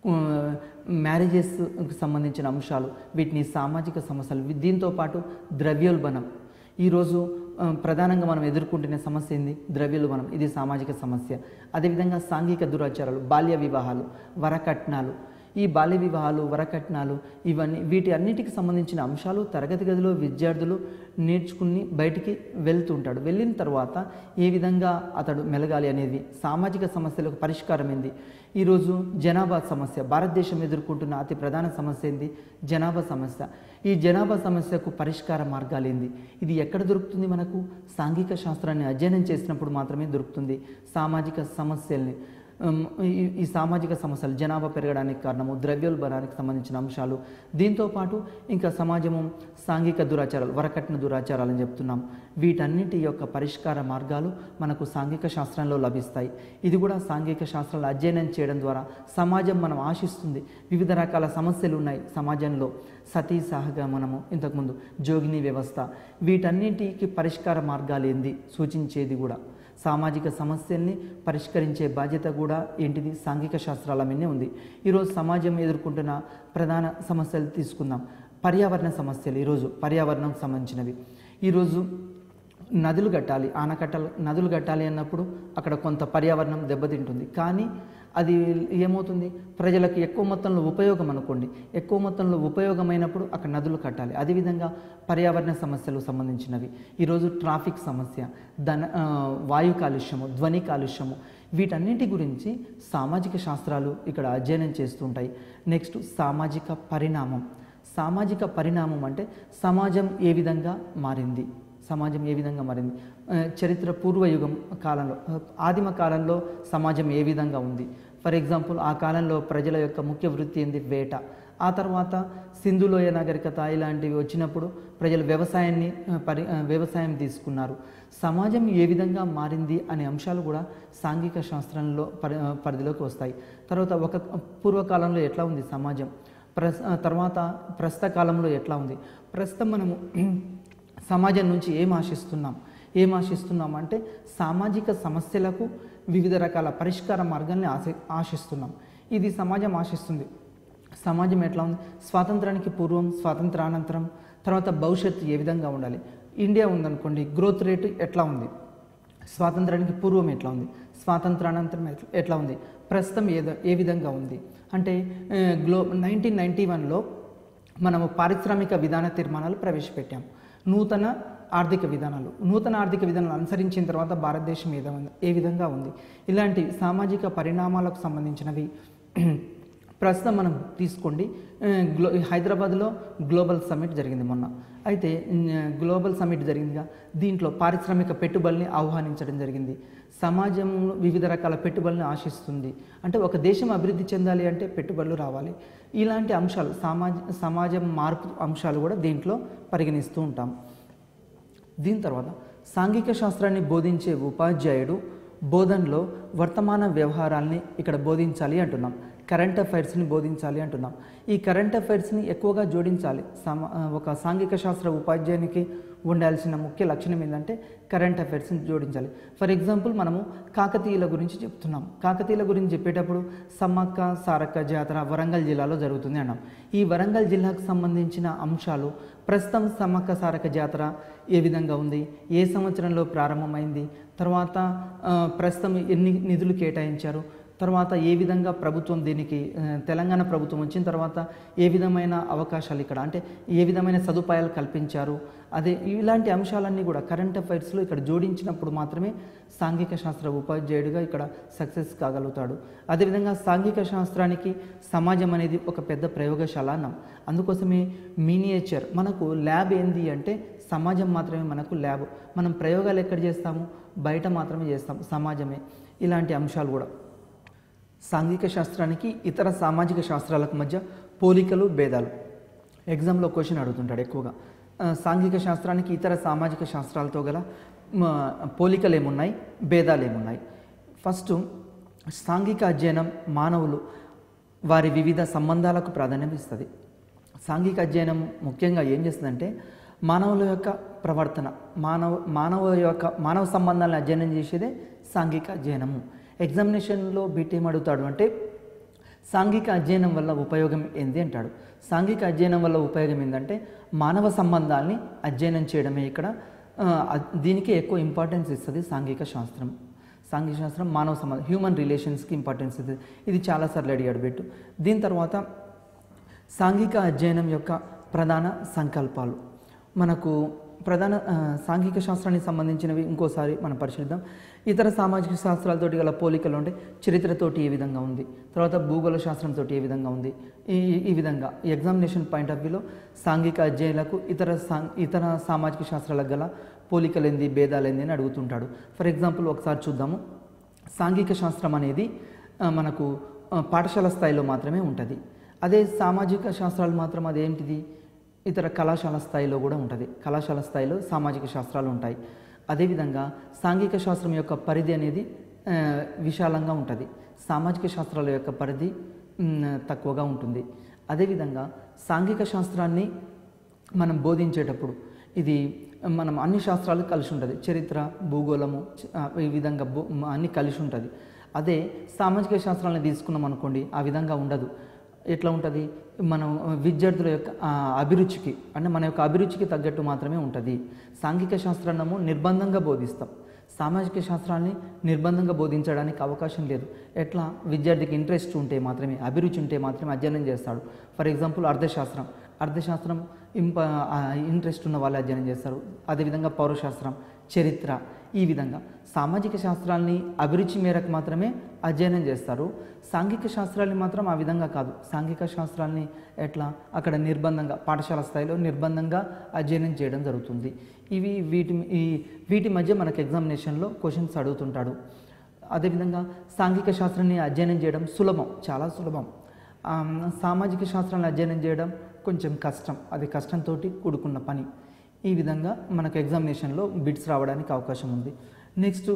S1: మ్యారేజెస్కి సంబంధించిన అంశాలు వీటిని సామాజిక సమస్యలు వి- దీంతో పాటు ద్రవ్యోల్బణం ఈరోజు ఆ, ప్రధానంగా మనం ఎదుర్కొంటున్న సమస్య ఏంది ద్రవ్యోల్బణం ఇది సామాజిక సమస్య అదేవిధంగా సాంఘిక దురాచారాలు బాల్య వివాహాలు వరకట్నాలు ఈ బాల్య వివాహాలు వరకట్నాలు ఇవన్నీ వీటి అన్నిటికి సంబంధించిన అంశాలు తరగతి గదిలో విద్యార్థులు నేర్చుకుని బయటికి వెళ్తుంటాడు వెళ్ళిన తర్వాత ఏ విధంగా అతడు మెలగాలి అనేది సామాజిక సమస్యలకు పరిష్కారం ఏంది ఈరోజు జనాభా సమస్య భారతదేశం ఎదుర్కొంటున్న అతి ప్రధాన సమస్య ఏంది జనాభా సమస్య ఈ జనాభా సమస్యకు పరిష్కార మార్గాలు ఏంది ఇది ఎక్కడ దొరుకుతుంది మనకు సాంఘిక శాస్త్రాన్ని అధ్యయనం చేసినప్పుడు మాత్రమే దొరుకుతుంది సామాజిక సమస్యల్ని ఉమ్, ఈ ఈ సామాజిక సమస్యలు జనాభా పెరగడానికి కారణము ద్రవ్యోల్బణానికి సంబంధించిన అంశాలు దీంతో పాటు ఇంకా సమాజము సాంఘిక దురాచారాలు వరకట్న దురాచారాలు అని చెప్తున్నాం వీటన్నిటి యొక్క పరిష్కార మార్గాలు మనకు సాంఘిక శాస్త్రంలో లభిస్తాయి ఇది కూడా సాంఘిక శాస్త్రాలు అధ్యయనం చేయడం ద్వారా సమాజం మనం ఆశిస్తుంది వివిధ రకాల సమస్యలు ఉన్నాయి సమాజంలో సతీ సహగమనము ఇంతకుముందు జోగిని వ్యవస్థ వీటన్నిటికి పరిష్కార మార్గాలు ఏంది సూచించేది కూడా సామాజిక సమస్యల్ని పరిష్కరించే బాధ్యత కూడా ఏంటిది సాంఘిక శాస్త్రాల మీదనే ఉంది ఈరోజు సమాజం ఎదుర్కొంటున్న ప్రధాన సమస్యలు తీసుకుందాం పర్యావరణ సమస్యలు ఈరోజు పర్యావరణం సంబంధించినవి ఈరోజు నదులు కట్టాలి ఆనకట్టలు నదులు కట్టాలి అన్నప్పుడు అక్కడ కొంత పర్యావరణం దెబ్బతింటుంది కానీ అది ఏమవుతుంది ప్రజలకు ఎక్కువ మొత్తంలో ఉపయోగం అనుకోండి ఎక్కువ మొత్తంలో ఉపయోగమైనప్పుడు అక్కడ నదులు కట్టాలి అదేవిధంగా పర్యావరణ సమస్యలకు సంబంధించినవి ఈరోజు ట్రాఫిక్ సమస్య ధన ఆ, వాయు కాలుష్యము ధ్వని కాలుష్యము వీటన్నిటి గురించి సామాజిక శాస్త్రాలు ఇక్కడ అధ్యయనం చేస్తుంటాయి నెక్స్ట్ సామాజిక పరిణామం సామాజిక పరిణామం అంటే సమాజం ఏ విధంగా మారింది సమాజం ఏ విధంగా మారింది ఆ, చరిత్ర పూర్వయుగం కాలంలో ఆ, ఆదిమ కాలంలో సమాజం ఏ విధంగా ఉంది ఫర్ ఎగ్జాంపుల్ ఆ కాలంలో ప్రజల యొక్క ముఖ్య వృత్తి ఏంది వేట ఆ తర్వాత సింధులోయ నాగరికత ఇలాంటివి వచ్చినప్పుడు ప్రజలు వ్యవసాయాన్ని ఆ, పరి ఆ, వ్యవసాయం తీసుకున్నారు సమాజం ఏ విధంగా మారింది అనే అంశాలు కూడా సాంఘిక శాస్త్రంలో పరి ఆ, పరిధిలోకి వస్తాయి తర్వాత ఒక పూర్వకాలంలో ఎట్లా ఉంది సమాజం ప్రస్ ఆ, తర్వాత ప్రస్తుత కాలంలో ఎట్లా ఉంది ప్రస్తుతం మనము సమాజం నుంచి ఏం ఆశిస్తున్నాం ఏం ఆశిస్తున్నాం అంటే సామాజిక సమస్యలకు వివిధ రకాల పరిష్కార మార్గాల్ని ఆశ ఆశిస్తున్నాం ఇది సమాజం ఆశిస్తుంది సమాజం ఎట్లా ఉంది స్వాతంత్రానికి పూర్వం స్వాతంత్రానంతరం తర్వాత భవిష్యత్తు ఏ విధంగా ఉండాలి ఇండియా ఉందనుకోండి గ్రోత్ రేటు ఎట్లా ఉంది స్వాతంత్రానికి పూర్వం ఎట్లా ఉంది స్వాతంత్రానంతరం ఎట్లా- ఎట్లా ఉంది ప్రస్తుతం ఏదో ఏ విధంగా ఉంది అంటే ఆ, గ్లో నైన్టీన్ నైంటీ వన్లో మనము పారిశ్రామిక విధాన తీర్మానాలు ప్రవేశపెట్టాం నూతన ఆర్థిక విధానాలు నూతన ఆర్థిక విధానాలు అనుసరించిన తర్వాత భారతదేశం ఏ విధంగా ఏ విధంగా ఉంది ఇలాంటి సామాజిక పరిణామాలకు సంబంధించినవి ప్రస్తుతం మనం తీసుకోండి ఆ, గ్లో హైదరాబాద్లో గ్లోబల్ సమ్మిట్ జరిగింది మొన్న అయితే ఆ, గ్లోబల్ సమ్మిట్ జరిగిందిగా దీంట్లో పారిశ్రామిక పెట్టుబడుల్ని ఆహ్వానించడం జరిగింది సమాజంలో వివిధ రకాల పెట్టుబడులను ఆశిస్తుంది అంటే ఒక దేశం అభివృద్ధి చెందాలి అంటే పెట్టుబడులు రావాలి ఇలాంటి అంశాలు సమాజ సమాజం మార్పు అంశాలు కూడా దీంట్లో పరిగణిస్తూ ఉంటాం దీని తర్వాత సాంఘిక శాస్త్రాన్ని బోధించే ఉపాధ్యాయుడు బోధనలో వర్తమాన వ్యవహారాల్ని ఇక్కడ బోధించాలి అంటున్నాం కరెంట్ అఫైర్స్ని బోధించాలి అంటున్నాం ఈ కరెంట్ అఫైర్స్ని ఎక్కువగా జోడించాలి సమ ఒక సాంఘిక శాస్త్ర ఉపాధ్యాయునికి ఉండాల్సిన ముఖ్య లక్షణం ఏంటంటే కరెంట్ అఫైర్స్ని జోడించాలి ఫర్ ఎగ్జాంపుల్ మనము కాకతీయుల గురించి చెప్తున్నాం కాకతీయుల గురించి చెప్పేటప్పుడు సమ్మక్క సారక్క జాతర వరంగల్ జిల్లాలో జరుగుతుంది అన్నాం ఈ వరంగల్ జిల్లాకు సంబంధించిన అంశాలు ప్రస్తుతం సమ్మక్క సారక్క జాతర ఏ విధంగా ఉంది ఏ సంవత్సరంలో ప్రారంభమైంది తర్వాత ఆ, ప్రస్తుతం ఎన్ని నిధులు కేటాయించారు తర్వాత ఏ విధంగా ప్రభుత్వం దీనికి ఆ, తెలంగాణ ప్రభుత్వం వచ్చిన తర్వాత ఏ విధమైన అవకాశాలు ఇక్కడ అంటే ఏ విధమైన సదుపాయాలు కల్పించారు అదే ఇలాంటి అంశాలన్నీ కూడా కరెంట్ అఫైర్స్లో ఇక్కడ జోడించినప్పుడు మాత్రమే సాంఘిక శాస్త్ర ఉపాధ్యాయుడిగా ఇక్కడ సక్సెస్ కాగలుగుతాడు అదేవిధంగా సాంఘిక శాస్త్రానికి సమాజం అనేది ఒక పెద్ద ప్రయోగశాల అన్నాం అందుకోసమే మినియేచర్ మనకు ల్యాబ్ ఏంది అంటే సమాజం మాత్రమే మనకు ల్యాబ్ మనం ప్రయోగాలు ఎక్కడ చేస్తాము బయట మాత్రమే చేస్తాం సమాజమే ఇలాంటి అంశాలు కూడా సాంఘిక శాస్త్రానికి ఇతర సామాజిక శాస్త్రాలకు మధ్య పోలికలు భేదాలు ఎగ్జామ్లో క్వశ్చన్ అడుగుతుంటాడు ఎక్కువగా ఆ, సాంఘిక శాస్త్రానికి ఇతర సామాజిక శాస్త్రాలతో గల మ, పోలికలు ఏమున్నాయి భేదాలు ఏమున్నాయి ఫస్ట్ సాంఘిక అధ్యయనం మానవులు వారి వివిధ సంబంధాలకు ప్రాధాన్యం ఇస్తుంది సాంఘిక అధ్యయనం ముఖ్యంగా ఏం చేస్తుందంటే మానవుల యొక్క ప్రవర్తన మానవ మానవ యొక్క మానవ సంబంధాలను అధ్యయనం చేసేదే సాంఘిక అధ్యయనము ఎగ్జామినేషన్లో బీట్ ఏం అడుగుతాడు అంటే సాంఘిక అధ్యయనం వల్ల ఉపయోగం ఏంది అంటాడు సాంఘిక అధ్యయనం వల్ల ఉపయోగం ఏంటంటే మానవ సంబంధాల్ని అధ్యయనం చేయడమే ఇక్కడ ఆ, అ- దీనికి ఎక్కువ ఇంపార్టెన్స్ ఇస్తుంది సాంఘిక శాస్త్రం సాంఘిక శాస్త్రం మానవ సంబంధం హ్యూమన్ రిలేషన్స్కి ఇంపార్టెన్స్ ఇస్తుంది ఇది చాలాసార్లు అడిగాడు పెట్టు దీని తర్వాత సాంఘిక అధ్యయనం యొక్క ప్రధాన సంకల్పాలు మనకు ప్రధాన ఆ, సాంఘిక శాస్త్రానికి సంబంధించినవి ఇంకోసారి మనం పరిశీలిద్దాం ఇతర సామాజిక శాస్త్రాలతోటి గల పోలికలు ఉంటే చరిత్రతోటి ఏ విధంగా ఉంది తర్వాత భూగోళ శాస్త్రంతో ఏ విధంగా ఉంది ఈ ఈ విధంగా ఎగ్జామినేషన్ పాయింట్ ఆఫ్ వ్యూలో సాంఘిక అధ్యయనాలకు ఇతర సా ఇతర సామాజిక శాస్త్రాలకు గల పోలికలేంది భేదాలేంది అని అడుగుతుంటాడు ఫర్ ఎగ్జాంపుల్ ఒకసారి చూద్దాము సాంఘిక శాస్త్రం అనేది ఆ, మనకు ఆ, పాఠశాల స్థాయిలో మాత్రమే ఉంటుంది అదే సామాజిక శాస్త్రాలు మాత్రం అదేంటిది ఇతర కళాశాల స్థాయిలో కూడా ఉంటుంది కళాశాల స్థాయిలో సామాజిక శాస్త్రాలు ఉంటాయి అదేవిధంగా సాంఘిక శాస్త్రం యొక్క పరిధి అనేది ఆ, విశాలంగా ఉంటుంది సామాజిక శాస్త్రాల యొక్క పరిధి మ్, తక్కువగా ఉంటుంది అదేవిధంగా సాంఘిక శాస్త్రాన్ని మనం బోధించేటప్పుడు ఇది మనం అన్ని శాస్త్రాలు కలిసి ఉంటుంది చరిత్ర భూగోళము చ- ఆ, ఈ విధంగా భూ మ- అన్ని కలిసి ఉంటుంది అదే సామాజిక శాస్త్రాలను తీసుకున్నాం అనుకోండి ఆ విధంగా ఉండదు ఎట్లా ఉంటుంది మనం విద్యార్థుల యొక్క ఆ, అభిరుచికి అంటే మన యొక్క అభిరుచికి తగ్గట్టు మాత్రమే ఉంటుంది సాంఘిక శాస్త్రాన్నము నిర్బంధంగా బోధిస్తాం సామాజిక శాస్త్రాన్ని నిర్బంధంగా బోధించడానికి అవకాశం లేదు ఎట్లా విద్యార్థికి ఇంట్రెస్ట్ ఉంటే మాత్రమే అభిరుచి ఉంటే మాత్రమే అధ్యయనం చేస్తాడు ఫర్ ఎగ్జాంపుల్ అర్థశాస్త్రం అర్థశాస్త్రం ఇంప ఇంట్రెస్ట్ ఉన్న వాళ్ళు అధ్యయనం చేస్తారు అదేవిధంగా పౌరశాస్త్రం చరిత్ర ఈ విధంగా సామాజిక శాస్త్రాల్ని అభిరుచి మేరకు మాత్రమే అధ్యయనం చేస్తారు సాంఘిక శాస్త్రాల్ని మాత్రం ఆ విధంగా కాదు సాంఘిక శాస్త్రాల్ని ఎట్లా అక్కడ నిర్బంధంగా పాఠశాల స్థాయిలో నిర్బంధంగా అధ్యయనం చేయడం జరుగుతుంది ఇవి వీటి ఈ వీటి మధ్య మనకు ఎగ్జామినేషన్లో క్వశ్చన్స్ అడుగుతుంటాడు అదేవిధంగా సాంఘిక శాస్త్రాన్ని అధ్యయనం చేయడం సులభం చాలా సులభం ఆ, సామాజిక శాస్త్రాన్ని అధ్యయనం చేయడం కొంచెం కష్టం అది కష్టంతో కూడుకున్న పని ఈ విధంగా మనకు ఎగ్జామినేషన్లో బిట్స్ రావడానికి అవకాశం ఉంది నెక్స్ట్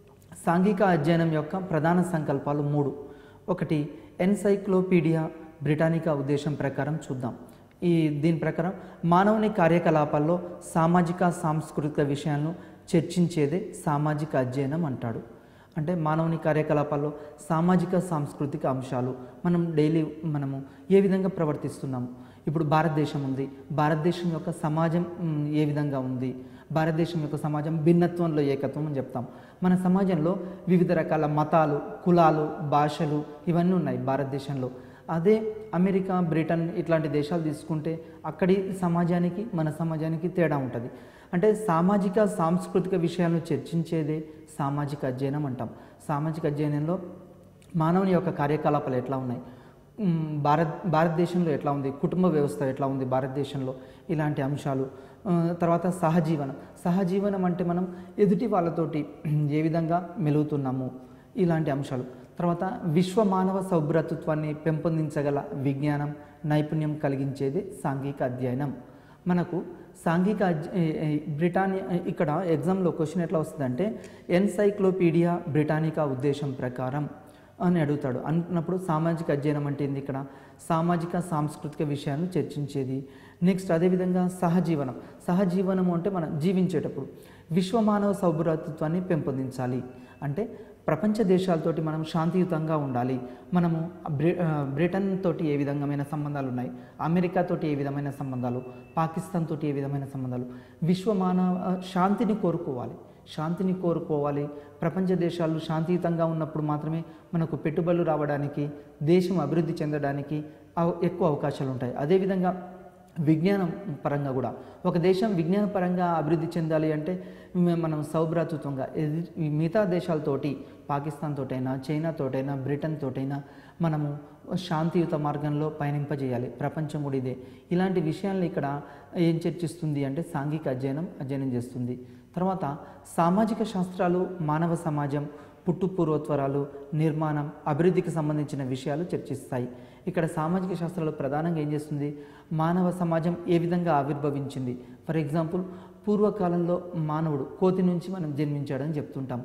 S1: సాంఘిక అధ్యయనం యొక్క ప్రధాన సంకల్పాలు మూడు ఒకటి ఎన్సైక్లోపీడియా బ్రిటానికా ఉద్దేశం ప్రకారం చూద్దాం ఈ దీని ప్రకారం మానవుని కార్యకలాపాల్లో సామాజిక సాంస్కృతిక విషయాలను చర్చించేదే సామాజిక అధ్యయనం అంటాడు అంటే మానవుని కార్యకలాపాల్లో సామాజిక సాంస్కృతిక అంశాలు మనం డైలీ మనము ఏ విధంగా ప్రవర్తిస్తున్నాము ఇప్పుడు భారతదేశం ఉంది భారతదేశం యొక్క సమాజం మ్, ఏ విధంగా ఉంది భారతదేశం యొక్క సమాజం భిన్నత్వంలో ఏకత్వం అని చెప్తాం మన సమాజంలో వివిధ రకాల మతాలు కులాలు భాషలు ఇవన్నీ ఉన్నాయి భారతదేశంలో అదే అమెరికా బ్రిటన్ ఇట్లాంటి దేశాలు తీసుకుంటే అక్కడి సమాజానికి మన సమాజానికి తేడా ఉంటుంది అంటే సామాజిక సాంస్కృతిక విషయాలను చర్చించేదే సామాజిక అధ్యయనం అంటాం సామాజిక అధ్యయనంలో మానవుని యొక్క కార్యకలాపాలు ఎట్లా ఉన్నాయి మ్, భారత్ భారతదేశంలో ఎట్లా ఉంది కుటుంబ వ్యవస్థ ఎట్లా ఉంది భారతదేశంలో ఇలాంటి అంశాలు ఆ, తర్వాత సహజీవనం సహజీవనం అంటే మనం ఎదుటి వాళ్ళతోటి ఏ విధంగా మెలుగుతున్నాము ఇలాంటి అంశాలు తర్వాత విశ్వ మానవ సౌభ్రతత్వాన్ని పెంపొందించగల విజ్ఞానం నైపుణ్యం కలిగించేది సాంఘిక అధ్యయనం మనకు సాంఘిక అధ్య- ఏ- ఏ- బ్రిటానియా ఇక్కడ ఎగ్జామ్లో క్వశ్చన్ ఎట్లా వస్తుందంటే ఎన్సైక్లోపీడియా బ్రిటానికా ఉద్దేశం ప్రకారం అని అడుగుతాడు అనుకున్నప్పుడు సామాజిక అధ్యయనం అంటే ఏంది ఇక్కడ సామాజిక సాంస్కృతిక విషయాలను చర్చించేది నెక్స్ట్ అదేవిధంగా సహజీవనం సహజీవనం అంటే మనం జీవించేటప్పుడు విశ్వమానవ సౌభ్రతత్వాన్ని పెంపొందించాలి అంటే ప్రపంచ దేశాలతోటి మనం శాంతియుతంగా ఉండాలి మనము బ్రి ఆ, బ్రిటన్ తోటి ఏ విధమైన సంబంధాలు ఉన్నాయి అమెరికా తోటి ఏ విధమైన సంబంధాలు పాకిస్తాన్ తోటి ఏ విధమైన సంబంధాలు విశ్వమానవ ఆ, శాంతిని కోరుకోవాలి శాంతిని కోరుకోవాలి ప్రపంచ దేశాలు శాంతియుతంగా ఉన్నప్పుడు మాత్రమే మనకు పెట్టుబడులు రావడానికి దేశం అభివృద్ధి చెందడానికి అవ- ఎక్కువ అవకాశాలు ఉంటాయి అదేవిధంగా విజ్ఞానం పరంగా కూడా ఒక దేశం విజ్ఞాన పరంగా అభివృద్ధి చెందాలి అంటే మ- మనం సౌభ్రాతృత్వంగా ఎది- ఈ మిగతా దేశాలతోటి పాకిస్తాన్ తోటైనా చైనా తోటైనా బ్రిటన్ తోటైనా మనము శాంతియుత మార్గంలో పయనింపజేయాలి ప్రపంచం కూడా ఇదే ఇలాంటి విషయాలను ఇక్కడ ఏం చర్చిస్తుంది అంటే సాంఘిక అధ్యయనం అధ్యయనం చేస్తుంది తర్వాత సామాజిక శాస్త్రాలు మానవ సమాజం పుట్టు పూర్వత్వరాలు నిర్మాణం అభివృద్ధికి సంబంధించిన విషయాలు చర్చిస్తాయి ఇక్కడ సామాజిక శాస్త్రాలు ప్రధానంగా ఏం చేస్తుంది మానవ సమాజం ఏ విధంగా ఆవిర్భవించింది ఫర్ ఎగ్జాంపుల్ పూర్వకాలంలో మానవుడు కోతి నుంచి మనం జన్మించాడని చెప్తుంటాం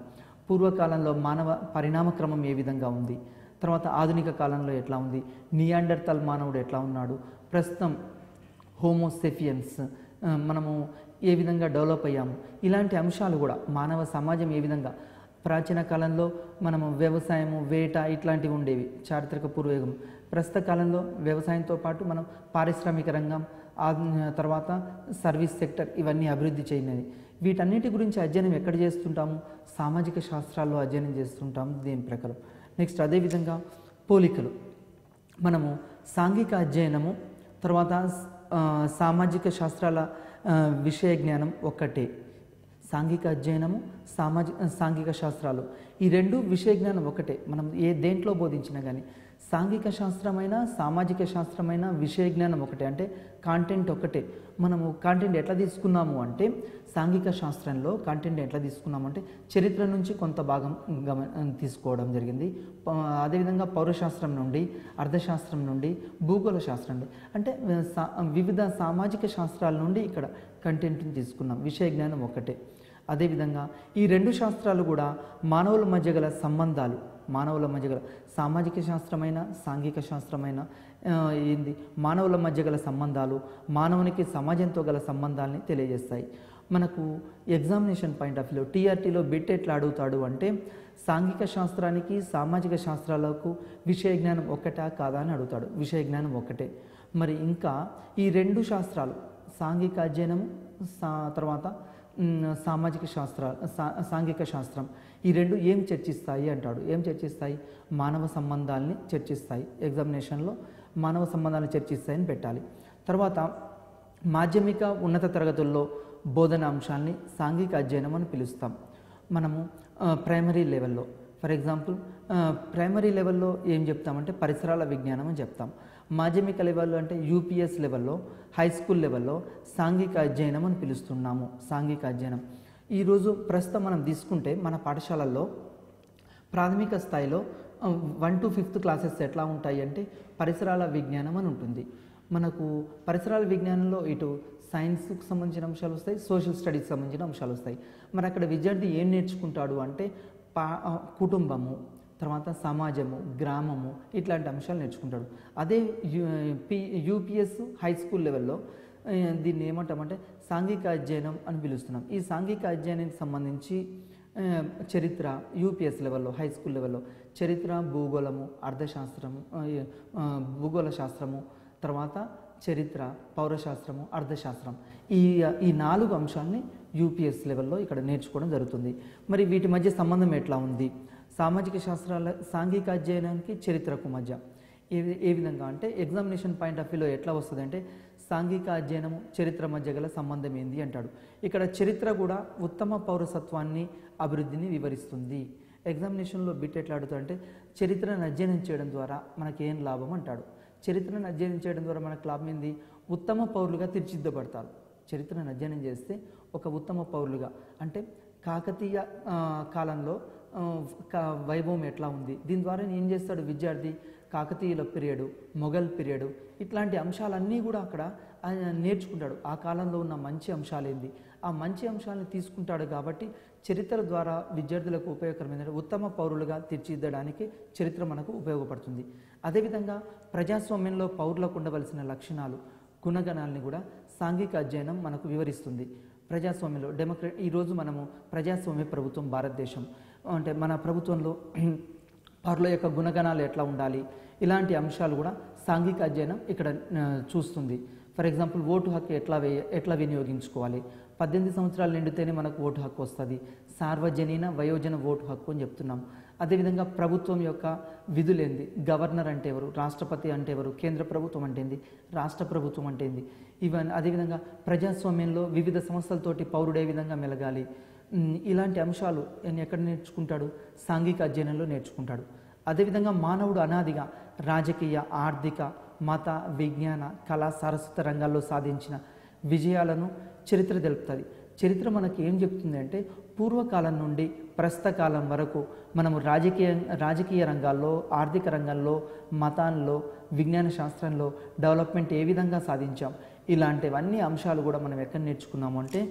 S1: పూర్వకాలంలో మానవ పరిణామ క్రమం ఏ విధంగా ఉంది తర్వాత ఆధునిక కాలంలో ఎట్లా ఉంది నియాండర్తల్ మానవుడు ఎట్లా ఉన్నాడు ప్రస్తుతం హోమోసెఫియన్స్ ఆ, మనము ఏ విధంగా డెవలప్ అయ్యాము ఇలాంటి అంశాలు కూడా మానవ సమాజం ఏ విధంగా ప్రాచీన కాలంలో మనము వ్యవసాయము వేట ఇట్లాంటివి ఉండేవి చారిత్రక పూర్వయుగం ప్రస్తుత కాలంలో వ్యవసాయంతో పాటు మనం పారిశ్రామిక రంగం ఆ తర్వాత సర్వీస్ సెక్టర్ ఇవన్నీ అభివృద్ధి చేయనది వీటన్నిటి గురించి అధ్యయనం ఎక్కడ చేస్తుంటాము సామాజిక శాస్త్రాల్లో అధ్యయనం చేస్తుంటాము దీని ప్రకారం నెక్స్ట్ అదేవిధంగా పోలికలు మనము సాంఘిక అధ్యయనము తర్వాత ఆ, సామాజిక శాస్త్రాల ఆ, విషయ జ్ఞానం ఒక్కటే సాంఘిక అధ్యయనము సామాజిక సాంఘిక శాస్త్రాలు ఈ రెండు విషయ జ్ఞానం ఒకటే మనం ఏ దేంట్లో బోధించినా కానీ సాంఘిక శాస్త్రమైన సామాజిక శాస్త్రమైన విషయ జ్ఞానం ఒకటే అంటే కాంటెంట్ ఒకటే మనము కాంటెంట్ ఎట్లా తీసుకున్నాము అంటే సాంఘిక శాస్త్రంలో కాంటెంట్ ఎట్లా తీసుకున్నాము అంటే చరిత్ర నుంచి కొంత భాగం గమ తీసుకోవడం జరిగింది ప- అదేవిధంగా పౌరశాస్త్రం నుండి అర్థశాస్త్రం నుండి భూగోళ శాస్త్రం నుండి అంటే ఆ, సా- వివిధ సామాజిక శాస్త్రాల నుండి ఇక్కడ కంటెంట్ని తీసుకున్నాం విషయ జ్ఞానం ఒకటే అదేవిధంగా ఈ రెండు శాస్త్రాలు కూడా మానవుల మధ్య గల సంబంధాలు మానవుల మధ్య గల సామాజిక శాస్త్రమైన సాంఘిక శాస్త్రమైన ఆ, ఏంది మానవుల మధ్య గల సంబంధాలు మానవునికి సమాజంతో గల సంబంధాలని తెలియజేస్తాయి మనకు ఎగ్జామినేషన్ పాయింట్ ఆఫ్ వ్యూ టీఆర్టీలో బిట్ ఎట్లా అడుగుతాడు అంటే సాంఘిక శాస్త్రానికి సామాజిక శాస్త్రాలకు విషయ జ్ఞానం ఒక్కటా కాదా అని అడుగుతాడు విషయ జ్ఞానం ఒక్కటే మరి ఇంకా ఈ రెండు శాస్త్రాలు సాంఘిక అధ్యయనము సా తర్వాత మ్, సామాజిక శాస్త్ర సా సాంఘిక శాస్త్రం ఈ రెండు ఏం చర్చిస్తాయి అంటాడు ఏం చర్చిస్తాయి మానవ సంబంధాలని చర్చిస్తాయి ఎగ్జామినేషన్లో మానవ సంబంధాలను చర్చిస్తాయని పెట్టాలి తర్వాత మాధ్యమిక ఉన్నత తరగతుల్లో బోధన అంశాన్ని సాంఘిక అధ్యయనం అని పిలుస్తాం మనము ఆ, ప్రైమరీ లెవెల్లో ఫర్ ఎగ్జాంపుల్ ఆ, ప్రైమరీ లెవెల్లో ఏం చెప్తామంటే పరిసరాల విజ్ఞానం అని చెప్తాం మాధ్యమిక లెవెల్లో అంటే యూపీఎస్ లెవెల్లో హై స్కూల్ లెవెల్లో సాంఘిక అధ్యయనం అని పిలుస్తున్నాము సాంఘిక అధ్యయనం ఈరోజు ప్రస్తుతం మనం తీసుకుంటే మన పాఠశాలల్లో ప్రాథమిక స్థాయిలో వన్ టు ఫిఫ్త్ క్లాసెస్ ఎట్లా ఉంటాయి అంటే పరిసరాల విజ్ఞానం అని ఉంటుంది మనకు పరిసరాల విజ్ఞానంలో ఇటు సైన్స్కి సంబంధించిన అంశాలు వస్తాయి సోషల్ స్టడీస్కి సంబంధించిన అంశాలు వస్తాయి మరి అక్కడ విద్యార్థి ఏం నేర్చుకుంటాడు అంటే పా ఆ, కుటుంబము తర్వాత సమాజము గ్రామము ఇట్లాంటి అంశాలు నేర్చుకుంటాడు అదే U P UPS high school లెవెల్లో ఆ, దీన్ని ఏమంటామంటే సాంఘిక అధ్యయనం అని పిలుస్తున్నాం ఈ సాంఘిక అధ్యయనానికి సంబంధించి ఆ, చరిత్ర యూపీఎస్ లెవెల్లో హై స్కూల్ లెవెల్లో చరిత్ర భూగోళము అర్థశాస్త్రము ఆ, ఆ, భూగోళ శాస్త్రము తర్వాత చరిత్ర పౌరశాస్త్రము అర్థశాస్త్రం ఈ ఈ నాలుగు అంశాలని యూపీఎస్ లెవెల్లో ఇక్కడ నేర్చుకోవడం జరుగుతుంది మరి వీటి మధ్య సంబంధం ఎట్లా ఉంది సామాజిక శాస్త్రాల సాంఘిక అధ్యయనానికి చరిత్రకు మధ్య ఏ ఏ విధంగా అంటే ఎగ్జామినేషన్ పాయింట్ ఆఫ్ వ్యూలో ఎట్లా వస్తుంది అంటే సాంఘిక అధ్యయనము చరిత్ర మధ్య గల సంబంధం ఏంది అంటాడు ఇక్కడ చరిత్ర కూడా ఉత్తమ పౌరసత్వాన్ని అభివృద్ధిని వివరిస్తుంది ఎగ్జామినేషన్లో బిట్ ఎట్లా అడుగుతాడంటే చరిత్రను అధ్యయనం చేయడం ద్వారా మనకేం లాభం అంటాడు చరిత్రను అధ్యయనం చేయడం ద్వారా మనకు లాభం ఏంది ఉత్తమ పౌరులుగా తీర్చిదిద్దబడతారు చరిత్రను అధ్యయనం చేస్తే ఒక ఉత్తమ పౌరులుగా అంటే కాకతీయ ఆ, కాలంలో ఆ, క- వైభవం ఎట్లా ఉంది దీని ద్వారా ఏం చేస్తాడు విద్యార్థి కాకతీయుల పీరియడ్ మొఘల్ పీరియడ్ ఇట్లాంటి అంశాలన్నీ కూడా అక్కడ ఆయన నేర్చుకుంటాడు ఆ కాలంలో ఉన్న మంచి అంశాలు ఏంది ఆ మంచి అంశాలను తీసుకుంటాడు కాబట్టి చరిత్ర ద్వారా విద్యార్థులకు ఉపయోగకరమైన ఉత్తమ పౌరులుగా తీర్చిదిద్దడానికి చరిత్ర మనకు ఉపయోగపడుతుంది అదేవిధంగా ప్రజాస్వామ్యంలో పౌరులకు ఉండవలసిన లక్షణాలు గుణగణాలని కూడా సాంఘిక అధ్యయనం మనకు వివరిస్తుంది ప్రజాస్వామ్యంలో డెమోక్రే ఈరోజు మనము ప్రజాస్వామ్య ప్రభుత్వం భారతదేశం అంటే మన ప్రభుత్వంలో పౌరుల యొక్క గుణగణాలు ఎట్లా ఉండాలి ఇలాంటి అంశాలు కూడా సాంఘిక అధ్యయనం ఇక్కడ ఆ, చూస్తుంది ఫర్ ఎగ్జాంపుల్ ఓటు హక్కు ఎట్లా వే ఎట్లా వినియోగించుకోవాలి పద్దెనిమిది సంవత్సరాలు నిండితేనే మనకు ఓటు హక్కు వస్తుంది సార్వజనీన వయోజన ఓటు హక్కు అని చెప్తున్నాం అదేవిధంగా ప్రభుత్వం యొక్క విధులేంది గవర్నర్ అంటే ఎవరు రాష్ట్రపతి అంటే ఎవరు కేంద్ర ప్రభుత్వం అంటే ఏంది రాష్ట్ర ప్రభుత్వం అంటే ఏంది ఇవన్నీ అదేవిధంగా ప్రజాస్వామ్యంలో వివిధ సంస్థలతోటి పౌరుడు ఏ విధంగా మెలగాలి ఉమ్, ఇలాంటి అంశాలు ఆయన ఎక్కడ నేర్చుకుంటాడు సాంఘిక అధ్యయనంలో నేర్చుకుంటాడు అదేవిధంగా మానవుడు అనాదిగా రాజకీయ ఆర్థిక మత విజ్ఞాన కళా సారస్వత రంగాల్లో సాధించిన విజయాలను చరిత్ర తెలుపుతుంది చరిత్ర మనకి ఏం చెప్తుంది అంటే పూర్వకాలం నుండి ప్రస్తుత కాలం వరకు మనము రాజకీయ రాజకీయ రంగాల్లో ఆర్థిక రంగంలో మతాల్లో విజ్ఞాన శాస్త్రంలో డెవలప్మెంట్ ఏ విధంగా సాధించాం ఇలాంటివన్నీ అంశాలు కూడా మనం ఎక్కడ నేర్చుకున్నాము అంటే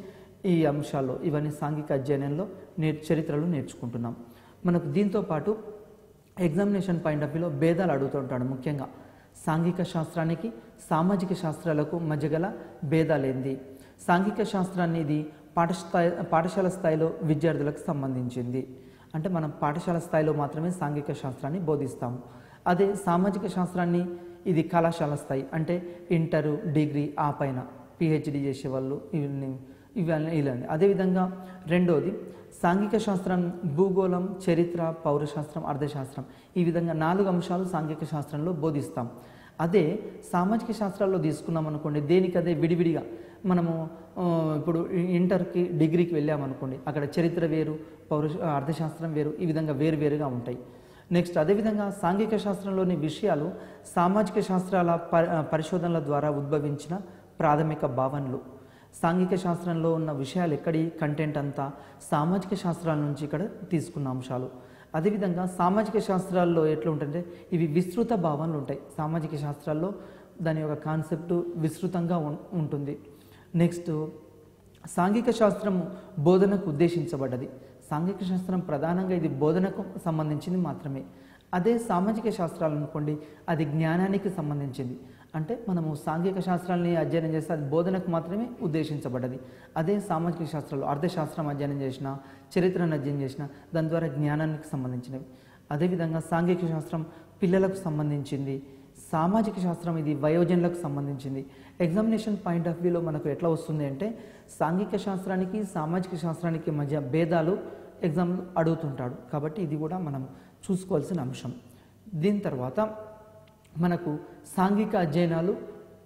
S1: ఈ అంశాల్లో ఇవన్నీ సాంఘిక అధ్యయనంలో నేర్ చరిత్రలో నేర్చుకుంటున్నాం మనకు దీంతో పాటు ఎగ్జామినేషన్ పాయింట్ ఆఫ్ వ్యూలో భేదాలు అడుగుతుంటాడు ముఖ్యంగా సాంఘిక శాస్త్రానికి సామాజిక శాస్త్రాలకు మధ్య గల భేదాలేంది సాంఘిక శాస్త్రాన్ని ఇది పాఠస్థాయి పాఠశాల స్థాయిలో విద్యార్థులకు సంబంధించింది అంటే మనం పాఠశాల స్థాయిలో మాత్రమే సాంఘిక శాస్త్రాన్ని బోధిస్తాము అదే సామాజిక శాస్త్రాన్ని ఇది కళాశాల స్థాయి అంటే ఇంటరు డిగ్రీ ఆ పైన పిహెచ్డి చేసేవాళ్ళు ఇవన్నీ ఇవన్నీ ఇలాంటి అదేవిధంగా రెండోది సాంఘిక శాస్త్రం భూగోళం చరిత్ర పౌరశాస్త్రం అర్థశాస్త్రం ఈ విధంగా నాలుగు అంశాలు సాంఘిక శాస్త్రంలో బోధిస్తాం అదే సామాజిక శాస్త్రాల్లో తీసుకున్నాం అనుకోండి దేనికదే విడివిడిగా మనము ఆ, ఇప్పుడు ఇంటర్కి డిగ్రీకి వెళ్ళామనుకోండి అక్కడ చరిత్ర వేరు పౌర అర్థశాస్త్రం వేరు ఈ విధంగా వేరు వేరుగా ఉంటాయి నెక్స్ట్ అదేవిధంగా సాంఘిక శాస్త్రంలోని విషయాలు సామాజిక శాస్త్రాల ప- పరిశోధనల ద్వారా ఉద్భవించిన ప్రాథమిక భావనలు సాంఘిక శాస్త్రంలో ఉన్న విషయాలు ఎక్కడి కంటెంట్ అంతా సామాజిక శాస్త్రాల నుంచి ఇక్కడ తీసుకున్న అంశాలు అదేవిధంగా సామాజిక శాస్త్రాల్లో ఎట్లా ఉంటుందంటే ఇవి విస్తృత భావనలు ఉంటాయి సామాజిక శాస్త్రాల్లో దాని యొక్క కాన్సెప్ట్ విస్తృతంగా ఉం- ఉంటుంది నెక్స్ట్ సాంఘిక శాస్త్రం బోధనకు ఉద్దేశించబడ్డది సాంఘిక శాస్త్రం ప్రధానంగా ఇది బోధనకు సంబంధించింది మాత్రమే అదే సామాజిక శాస్త్రాలు అనుకోండి అది జ్ఞానానికి సంబంధించింది అంటే మనము సాంఘిక శాస్త్రాలని అధ్యయనం చేస్తే అది బోధనకు మాత్రమే ఉద్దేశించబడ్డది అదే సామాజిక శాస్త్రాలు అర్థశాస్త్రం అధ్యయనం చేసిన చరిత్రను అధ్యయనం చేసిన దాని ద్వారా జ్ఞానానికి సంబంధించినవి అదేవిధంగా సాంఘిక శాస్త్రం పిల్లలకు సంబంధించింది సామాజిక శాస్త్రం ఇది వయోజనులకు సంబంధించింది ఎగ్జామినేషన్ పాయింట్ ఆఫ్ వ్యూలో మనకు ఎట్లా వస్తుంది అంటే సాంఘిక శాస్త్రానికి సామాజిక శాస్త్రానికి మధ్య భేదాలు ఎగ్జామ్ అడుగుతుంటాడు కాబట్టి ఇది కూడా మనం చూసుకోవాల్సిన అంశం దీని తర్వాత మనకు సాంఘిక అధ్యయనాలు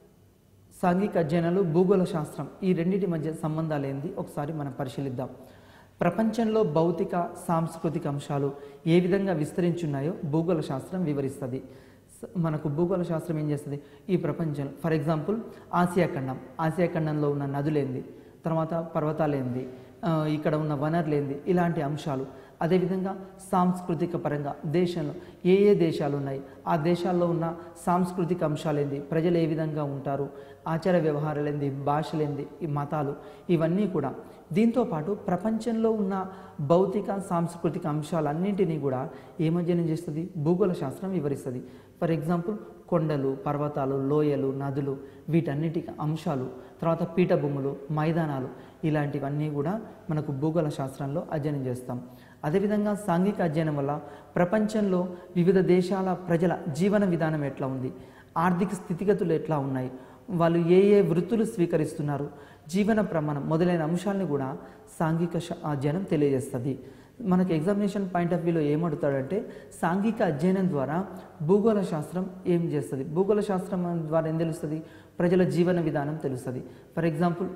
S1: సాంఘిక అధ్యయనాలు భూగోళ శాస్త్రం ఈ రెండింటి మధ్య సంబంధాలు ఏంది ఒకసారి మనం పరిశీలిద్దాం ప్రపంచంలో భౌతిక సాంస్కృతిక అంశాలు ఏ విధంగా విస్తరించున్నాయో భూగోళ శాస్త్రం వివరిస్తుంది స- మనకు భూగోళ శాస్త్రం ఏం చేస్తుంది ఈ ప్రపంచం ఫర్ ఎగ్జాంపుల్ ఆసియా ఖండం ఆసియా ఖండంలో ఉన్న నదులేంది తర్వాత పర్వతాలేంది ఆ, ఇక్కడ ఉన్న వనరులేంది ఇలాంటి అంశాలు అదేవిధంగా సాంస్కృతిక పరంగా దేశంలో ఏ ఏ దేశాలు ఉన్నాయి ఆ దేశాల్లో ఉన్న సాంస్కృతిక అంశాలేంది ప్రజలు ఏ విధంగా ఉంటారు ఆచార వ్యవహారాలేంది భాషలేంది ఈ మతాలు ఇవన్నీ కూడా దీంతో పాటు ప్రపంచంలో ఉన్న భౌతిక సాంస్కృతిక అంశాలన్నింటినీ కూడా ఏమధ్యయనం చేస్తుంది భూగోళ శాస్త్రం వివరిస్తుంది ఫర్ ఎగ్జాంపుల్ కొండలు పర్వతాలు లోయలు నదులు వీటన్నిటి అంశాలు తర్వాత పీఠభూములు మైదానాలు ఇలాంటివన్నీ కూడా మనకు భూగోళ శాస్త్రంలో అధ్యయనం చేస్తాం అదేవిధంగా సాంఘిక అధ్యయనం వల్ల ప్రపంచంలో వివిధ దేశాల ప్రజల జీవన విధానం ఎట్లా ఉంది ఆర్థిక స్థితిగతులు ఎట్లా ఉన్నాయి వాళ్ళు ఏ ఏ వృత్తులు స్వీకరిస్తున్నారు జీవన ప్రమాణం మొదలైన అంశాలను కూడా సాంఘిక శ- అధ్యయనం తెలియజేస్తుంది మనకి ఎగ్జామినేషన్ పాయింట్ ఆఫ్ వ్యూలో ఏమడుతాడంటే సాంఘిక అధ్యయనం ద్వారా భూగోళ శాస్త్రం ఏం చేస్తుంది భూగోళ శాస్త్రం ద్వారా ఏం తెలుస్తుంది ప్రజల జీవన విధానం తెలుస్తుంది ఫర్ ఎగ్జాంపుల్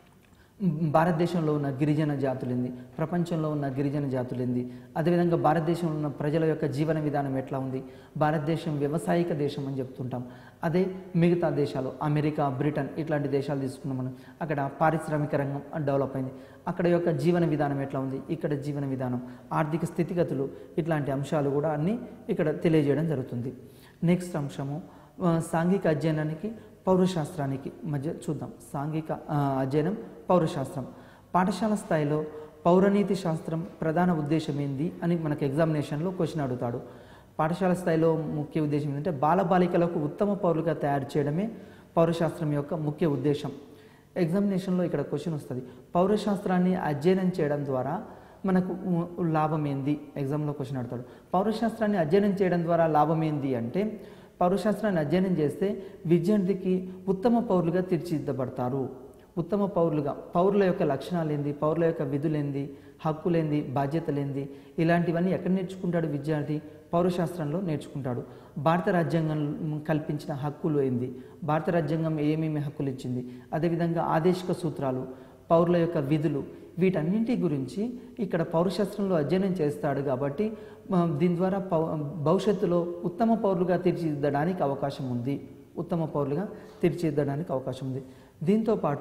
S1: భారతదేశంలో ఉన్న గిరిజన జాతులేంది ప్రపంచంలో ఉన్న గిరిజన జాతులేంది అదేవిధంగా భారతదేశంలో ఉన్న ప్రజల యొక్క జీవన విధానం ఎట్లా ఉంది భారతదేశం వ్యవసాయిక దేశం అని చెప్తుంటాం అదే మిగతా దేశాలు అమెరికా బ్రిటన్ ఇట్లాంటి దేశాలు తీసుకున్నాం మనం అక్కడ పారిశ్రామిక రంగం డెవలప్ అయింది అక్కడ యొక్క జీవన విధానం ఎట్లా ఉంది ఇక్కడ జీవన విధానం ఆర్థిక స్థితిగతులు ఇట్లాంటి అంశాలు కూడా అన్నీ ఇక్కడ తెలియజేయడం జరుగుతుంది నెక్స్ట్ అంశము ఆ, సాంఘిక అధ్యయనానికి పౌరశాస్త్రానికి మధ్య చూద్దాం సాంఘిక ఆ, అధ్యయనం పౌరశాస్త్రం పాఠశాల స్థాయిలో పౌరనీతి శాస్త్రం ప్రధాన ఉద్దేశం ఏంది అని మనకు ఎగ్జామినేషన్లో క్వశ్చన్ అడుగుతాడు పాఠశాల స్థాయిలో ముఖ్య ఉద్దేశం ఏంటంటే బాలబాలికలకు ఉత్తమ పౌరులుగా తయారు చేయడమే పౌరశాస్త్రం యొక్క ముఖ్య ఉద్దేశం ఎగ్జామినేషన్లో ఇక్కడ క్వశ్చన్ వస్తుంది పౌరశాస్త్రాన్ని అధ్యయనం చేయడం ద్వారా మనకు ఉ- లాభం ఏంది ఎగ్జామ్లో క్వశ్చన్ అడుగుతాడు పౌరశాస్త్రాన్ని అధ్యయనం చేయడం ద్వారా లాభం ఏంది అంటే పౌరశాస్త్రాన్ని అధ్యయనం చేస్తే విద్యార్థికి ఉత్తమ పౌరులుగా తీర్చిదిద్దబడతారు ఉత్తమ పౌరులుగా పౌరుల యొక్క లక్షణాలు ఏంది పౌరుల యొక్క విధులేంది హక్కులేంది బాధ్యతలేంది ఇలాంటివన్నీ ఎక్కడ నేర్చుకుంటాడు విద్యార్థి పౌరశాస్త్రంలో నేర్చుకుంటాడు భారత రాజ్యాంగం కల్పించిన హక్కులు ఏంది భారత రాజ్యాంగం ఏమేమి హక్కులు ఇచ్చింది అదేవిధంగా ఆదేశిక సూత్రాలు పౌరుల యొక్క విధులు వీటన్నింటి గురించి ఇక్కడ పౌరశాస్త్రంలో అధ్యయనం చేస్తాడు కాబట్టి ఆ, దీని ద్వారా పౌ భవిష్యత్తులో ఉత్తమ పౌరులుగా తీర్చిదిద్దడానికి అవకాశం ఉంది ఉత్తమ పౌరులుగా తీర్చిదిద్దడానికి అవకాశం ఉంది దీంతో పాటు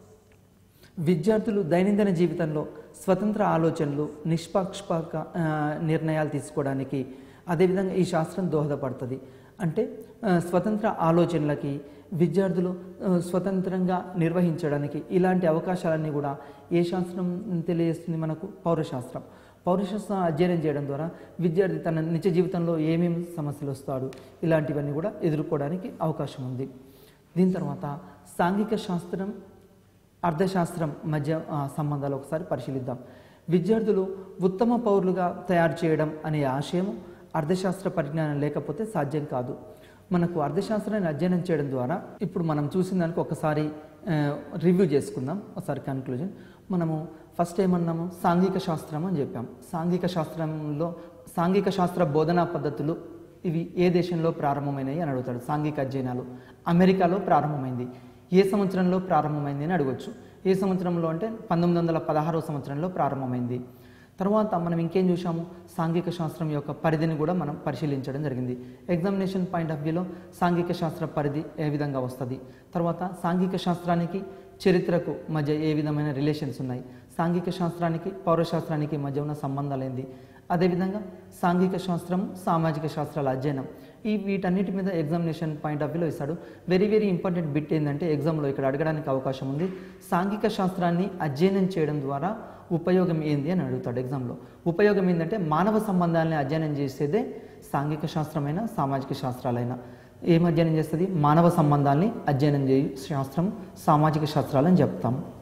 S1: విద్యార్థులు దైనందిన జీవితంలో స్వతంత్ర ఆలోచనలు నిష్పక్షపాత ఆ, నిర్ణయాలు తీసుకోవడానికి అదేవిధంగా ఈ శాస్త్రం దోహదపడుతుంది అంటే ఆ, స్వతంత్ర ఆలోచనలకి విద్యార్థులు ఆ, స్వతంత్రంగా నిర్వహించడానికి ఇలాంటి అవకాశాలన్నీ కూడా ఏ శాస్త్రం తెలియజేస్తుంది మనకు పౌరశాస్త్రం పౌరశాస్త్రం అధ్యయనం చేయడం ద్వారా విద్యార్థి తన నిత్య జీవితంలో ఏమేమి సమస్యలు వస్తాడు ఇలాంటివన్నీ కూడా ఎదుర్కోవడానికి అవకాశం ఉంది దీని తర్వాత సాంఘిక శాస్త్రం అర్థశాస్త్రం మధ్య ఆ, సంబంధాలు ఒకసారి పరిశీలిద్దాం విద్యార్థులు ఉత్తమ పౌరులుగా తయారు చేయడం అనే ఆశయం అర్థశాస్త్ర పరిజ్ఞానం లేకపోతే సాధ్యం కాదు మనకు అర్థశాస్త్రాన్ని అధ్యయనం చేయడం ద్వారా ఇప్పుడు మనం చూసిన దానికి ఒకసారి రివ్యూ చేసుకుందాం ఒకసారి కన్క్లూజన్ మనము ఫస్ట్ ఏమన్నాము సాంఘిక శాస్త్రం అని చెప్పాం సాంఘిక శాస్త్రంలో సాంఘిక శాస్త్ర బోధనా పద్ధతులు ఇవి ఏ దేశంలో ప్రారంభమైనాయి అని అడుగుతాడు సాంఘిక అధ్యయనాలు అమెరికాలో ప్రారంభమైంది ఏ సంవత్సరంలో ప్రారంభమైంది అని అడగొచ్చు ఏ సంవత్సరంలో అంటే పంతొమ్మిది వందల పదహారవ సంవత్సరంలో ప్రారంభమైంది తర్వాత మనం ఇంకేం చూసాము సాంఘిక శాస్త్రం యొక్క పరిధిని కూడా మనం పరిశీలించడం జరిగింది ఎగ్జామినేషన్ పాయింట్ ఆఫ్ వ్యూలో సాంఘిక శాస్త్ర పరిధి ఏ విధంగా వస్తుంది తర్వాత సాంఘిక శాస్త్రానికి చరిత్రకు మధ్య ఏ విధమైన రిలేషన్స్ ఉన్నాయి సాంఘిక శాస్త్రానికి పౌరశాస్త్రానికి మధ్య ఉన్న సంబంధాలు ఏంది అదేవిధంగా సాంఘిక శాస్త్రం సామాజిక శాస్త్రాల అధ్యయనం ఈ వీటన్నిటి మీద ఎగ్జామినేషన్ పాయింట్ ఆఫ్ వ్యూలో ఇస్తాడు వెరీ వెరీ ఇంపార్టెంట్ బిట్ ఏంటంటే ఎగ్జామ్లో ఇక్కడ అడగడానికి అవకాశం ఉంది సాంఘిక శాస్త్రాన్ని అధ్యయనం చేయడం ద్వారా ఉపయోగం ఏంది అని అడుగుతాడు ఎగ్జామ్లో ఉపయోగం ఏంటంటే మానవ సంబంధాలని అధ్యయనం చేసేదే సాంఘిక శాస్త్రమైన సామాజిక శాస్త్రాలైనా ఏం అధ్యయనం చేస్తుంది మానవ సంబంధాల్ని అధ్యయనం చేయు శాస్త్రం సామాజిక శాస్త్రాలని చెప్తాం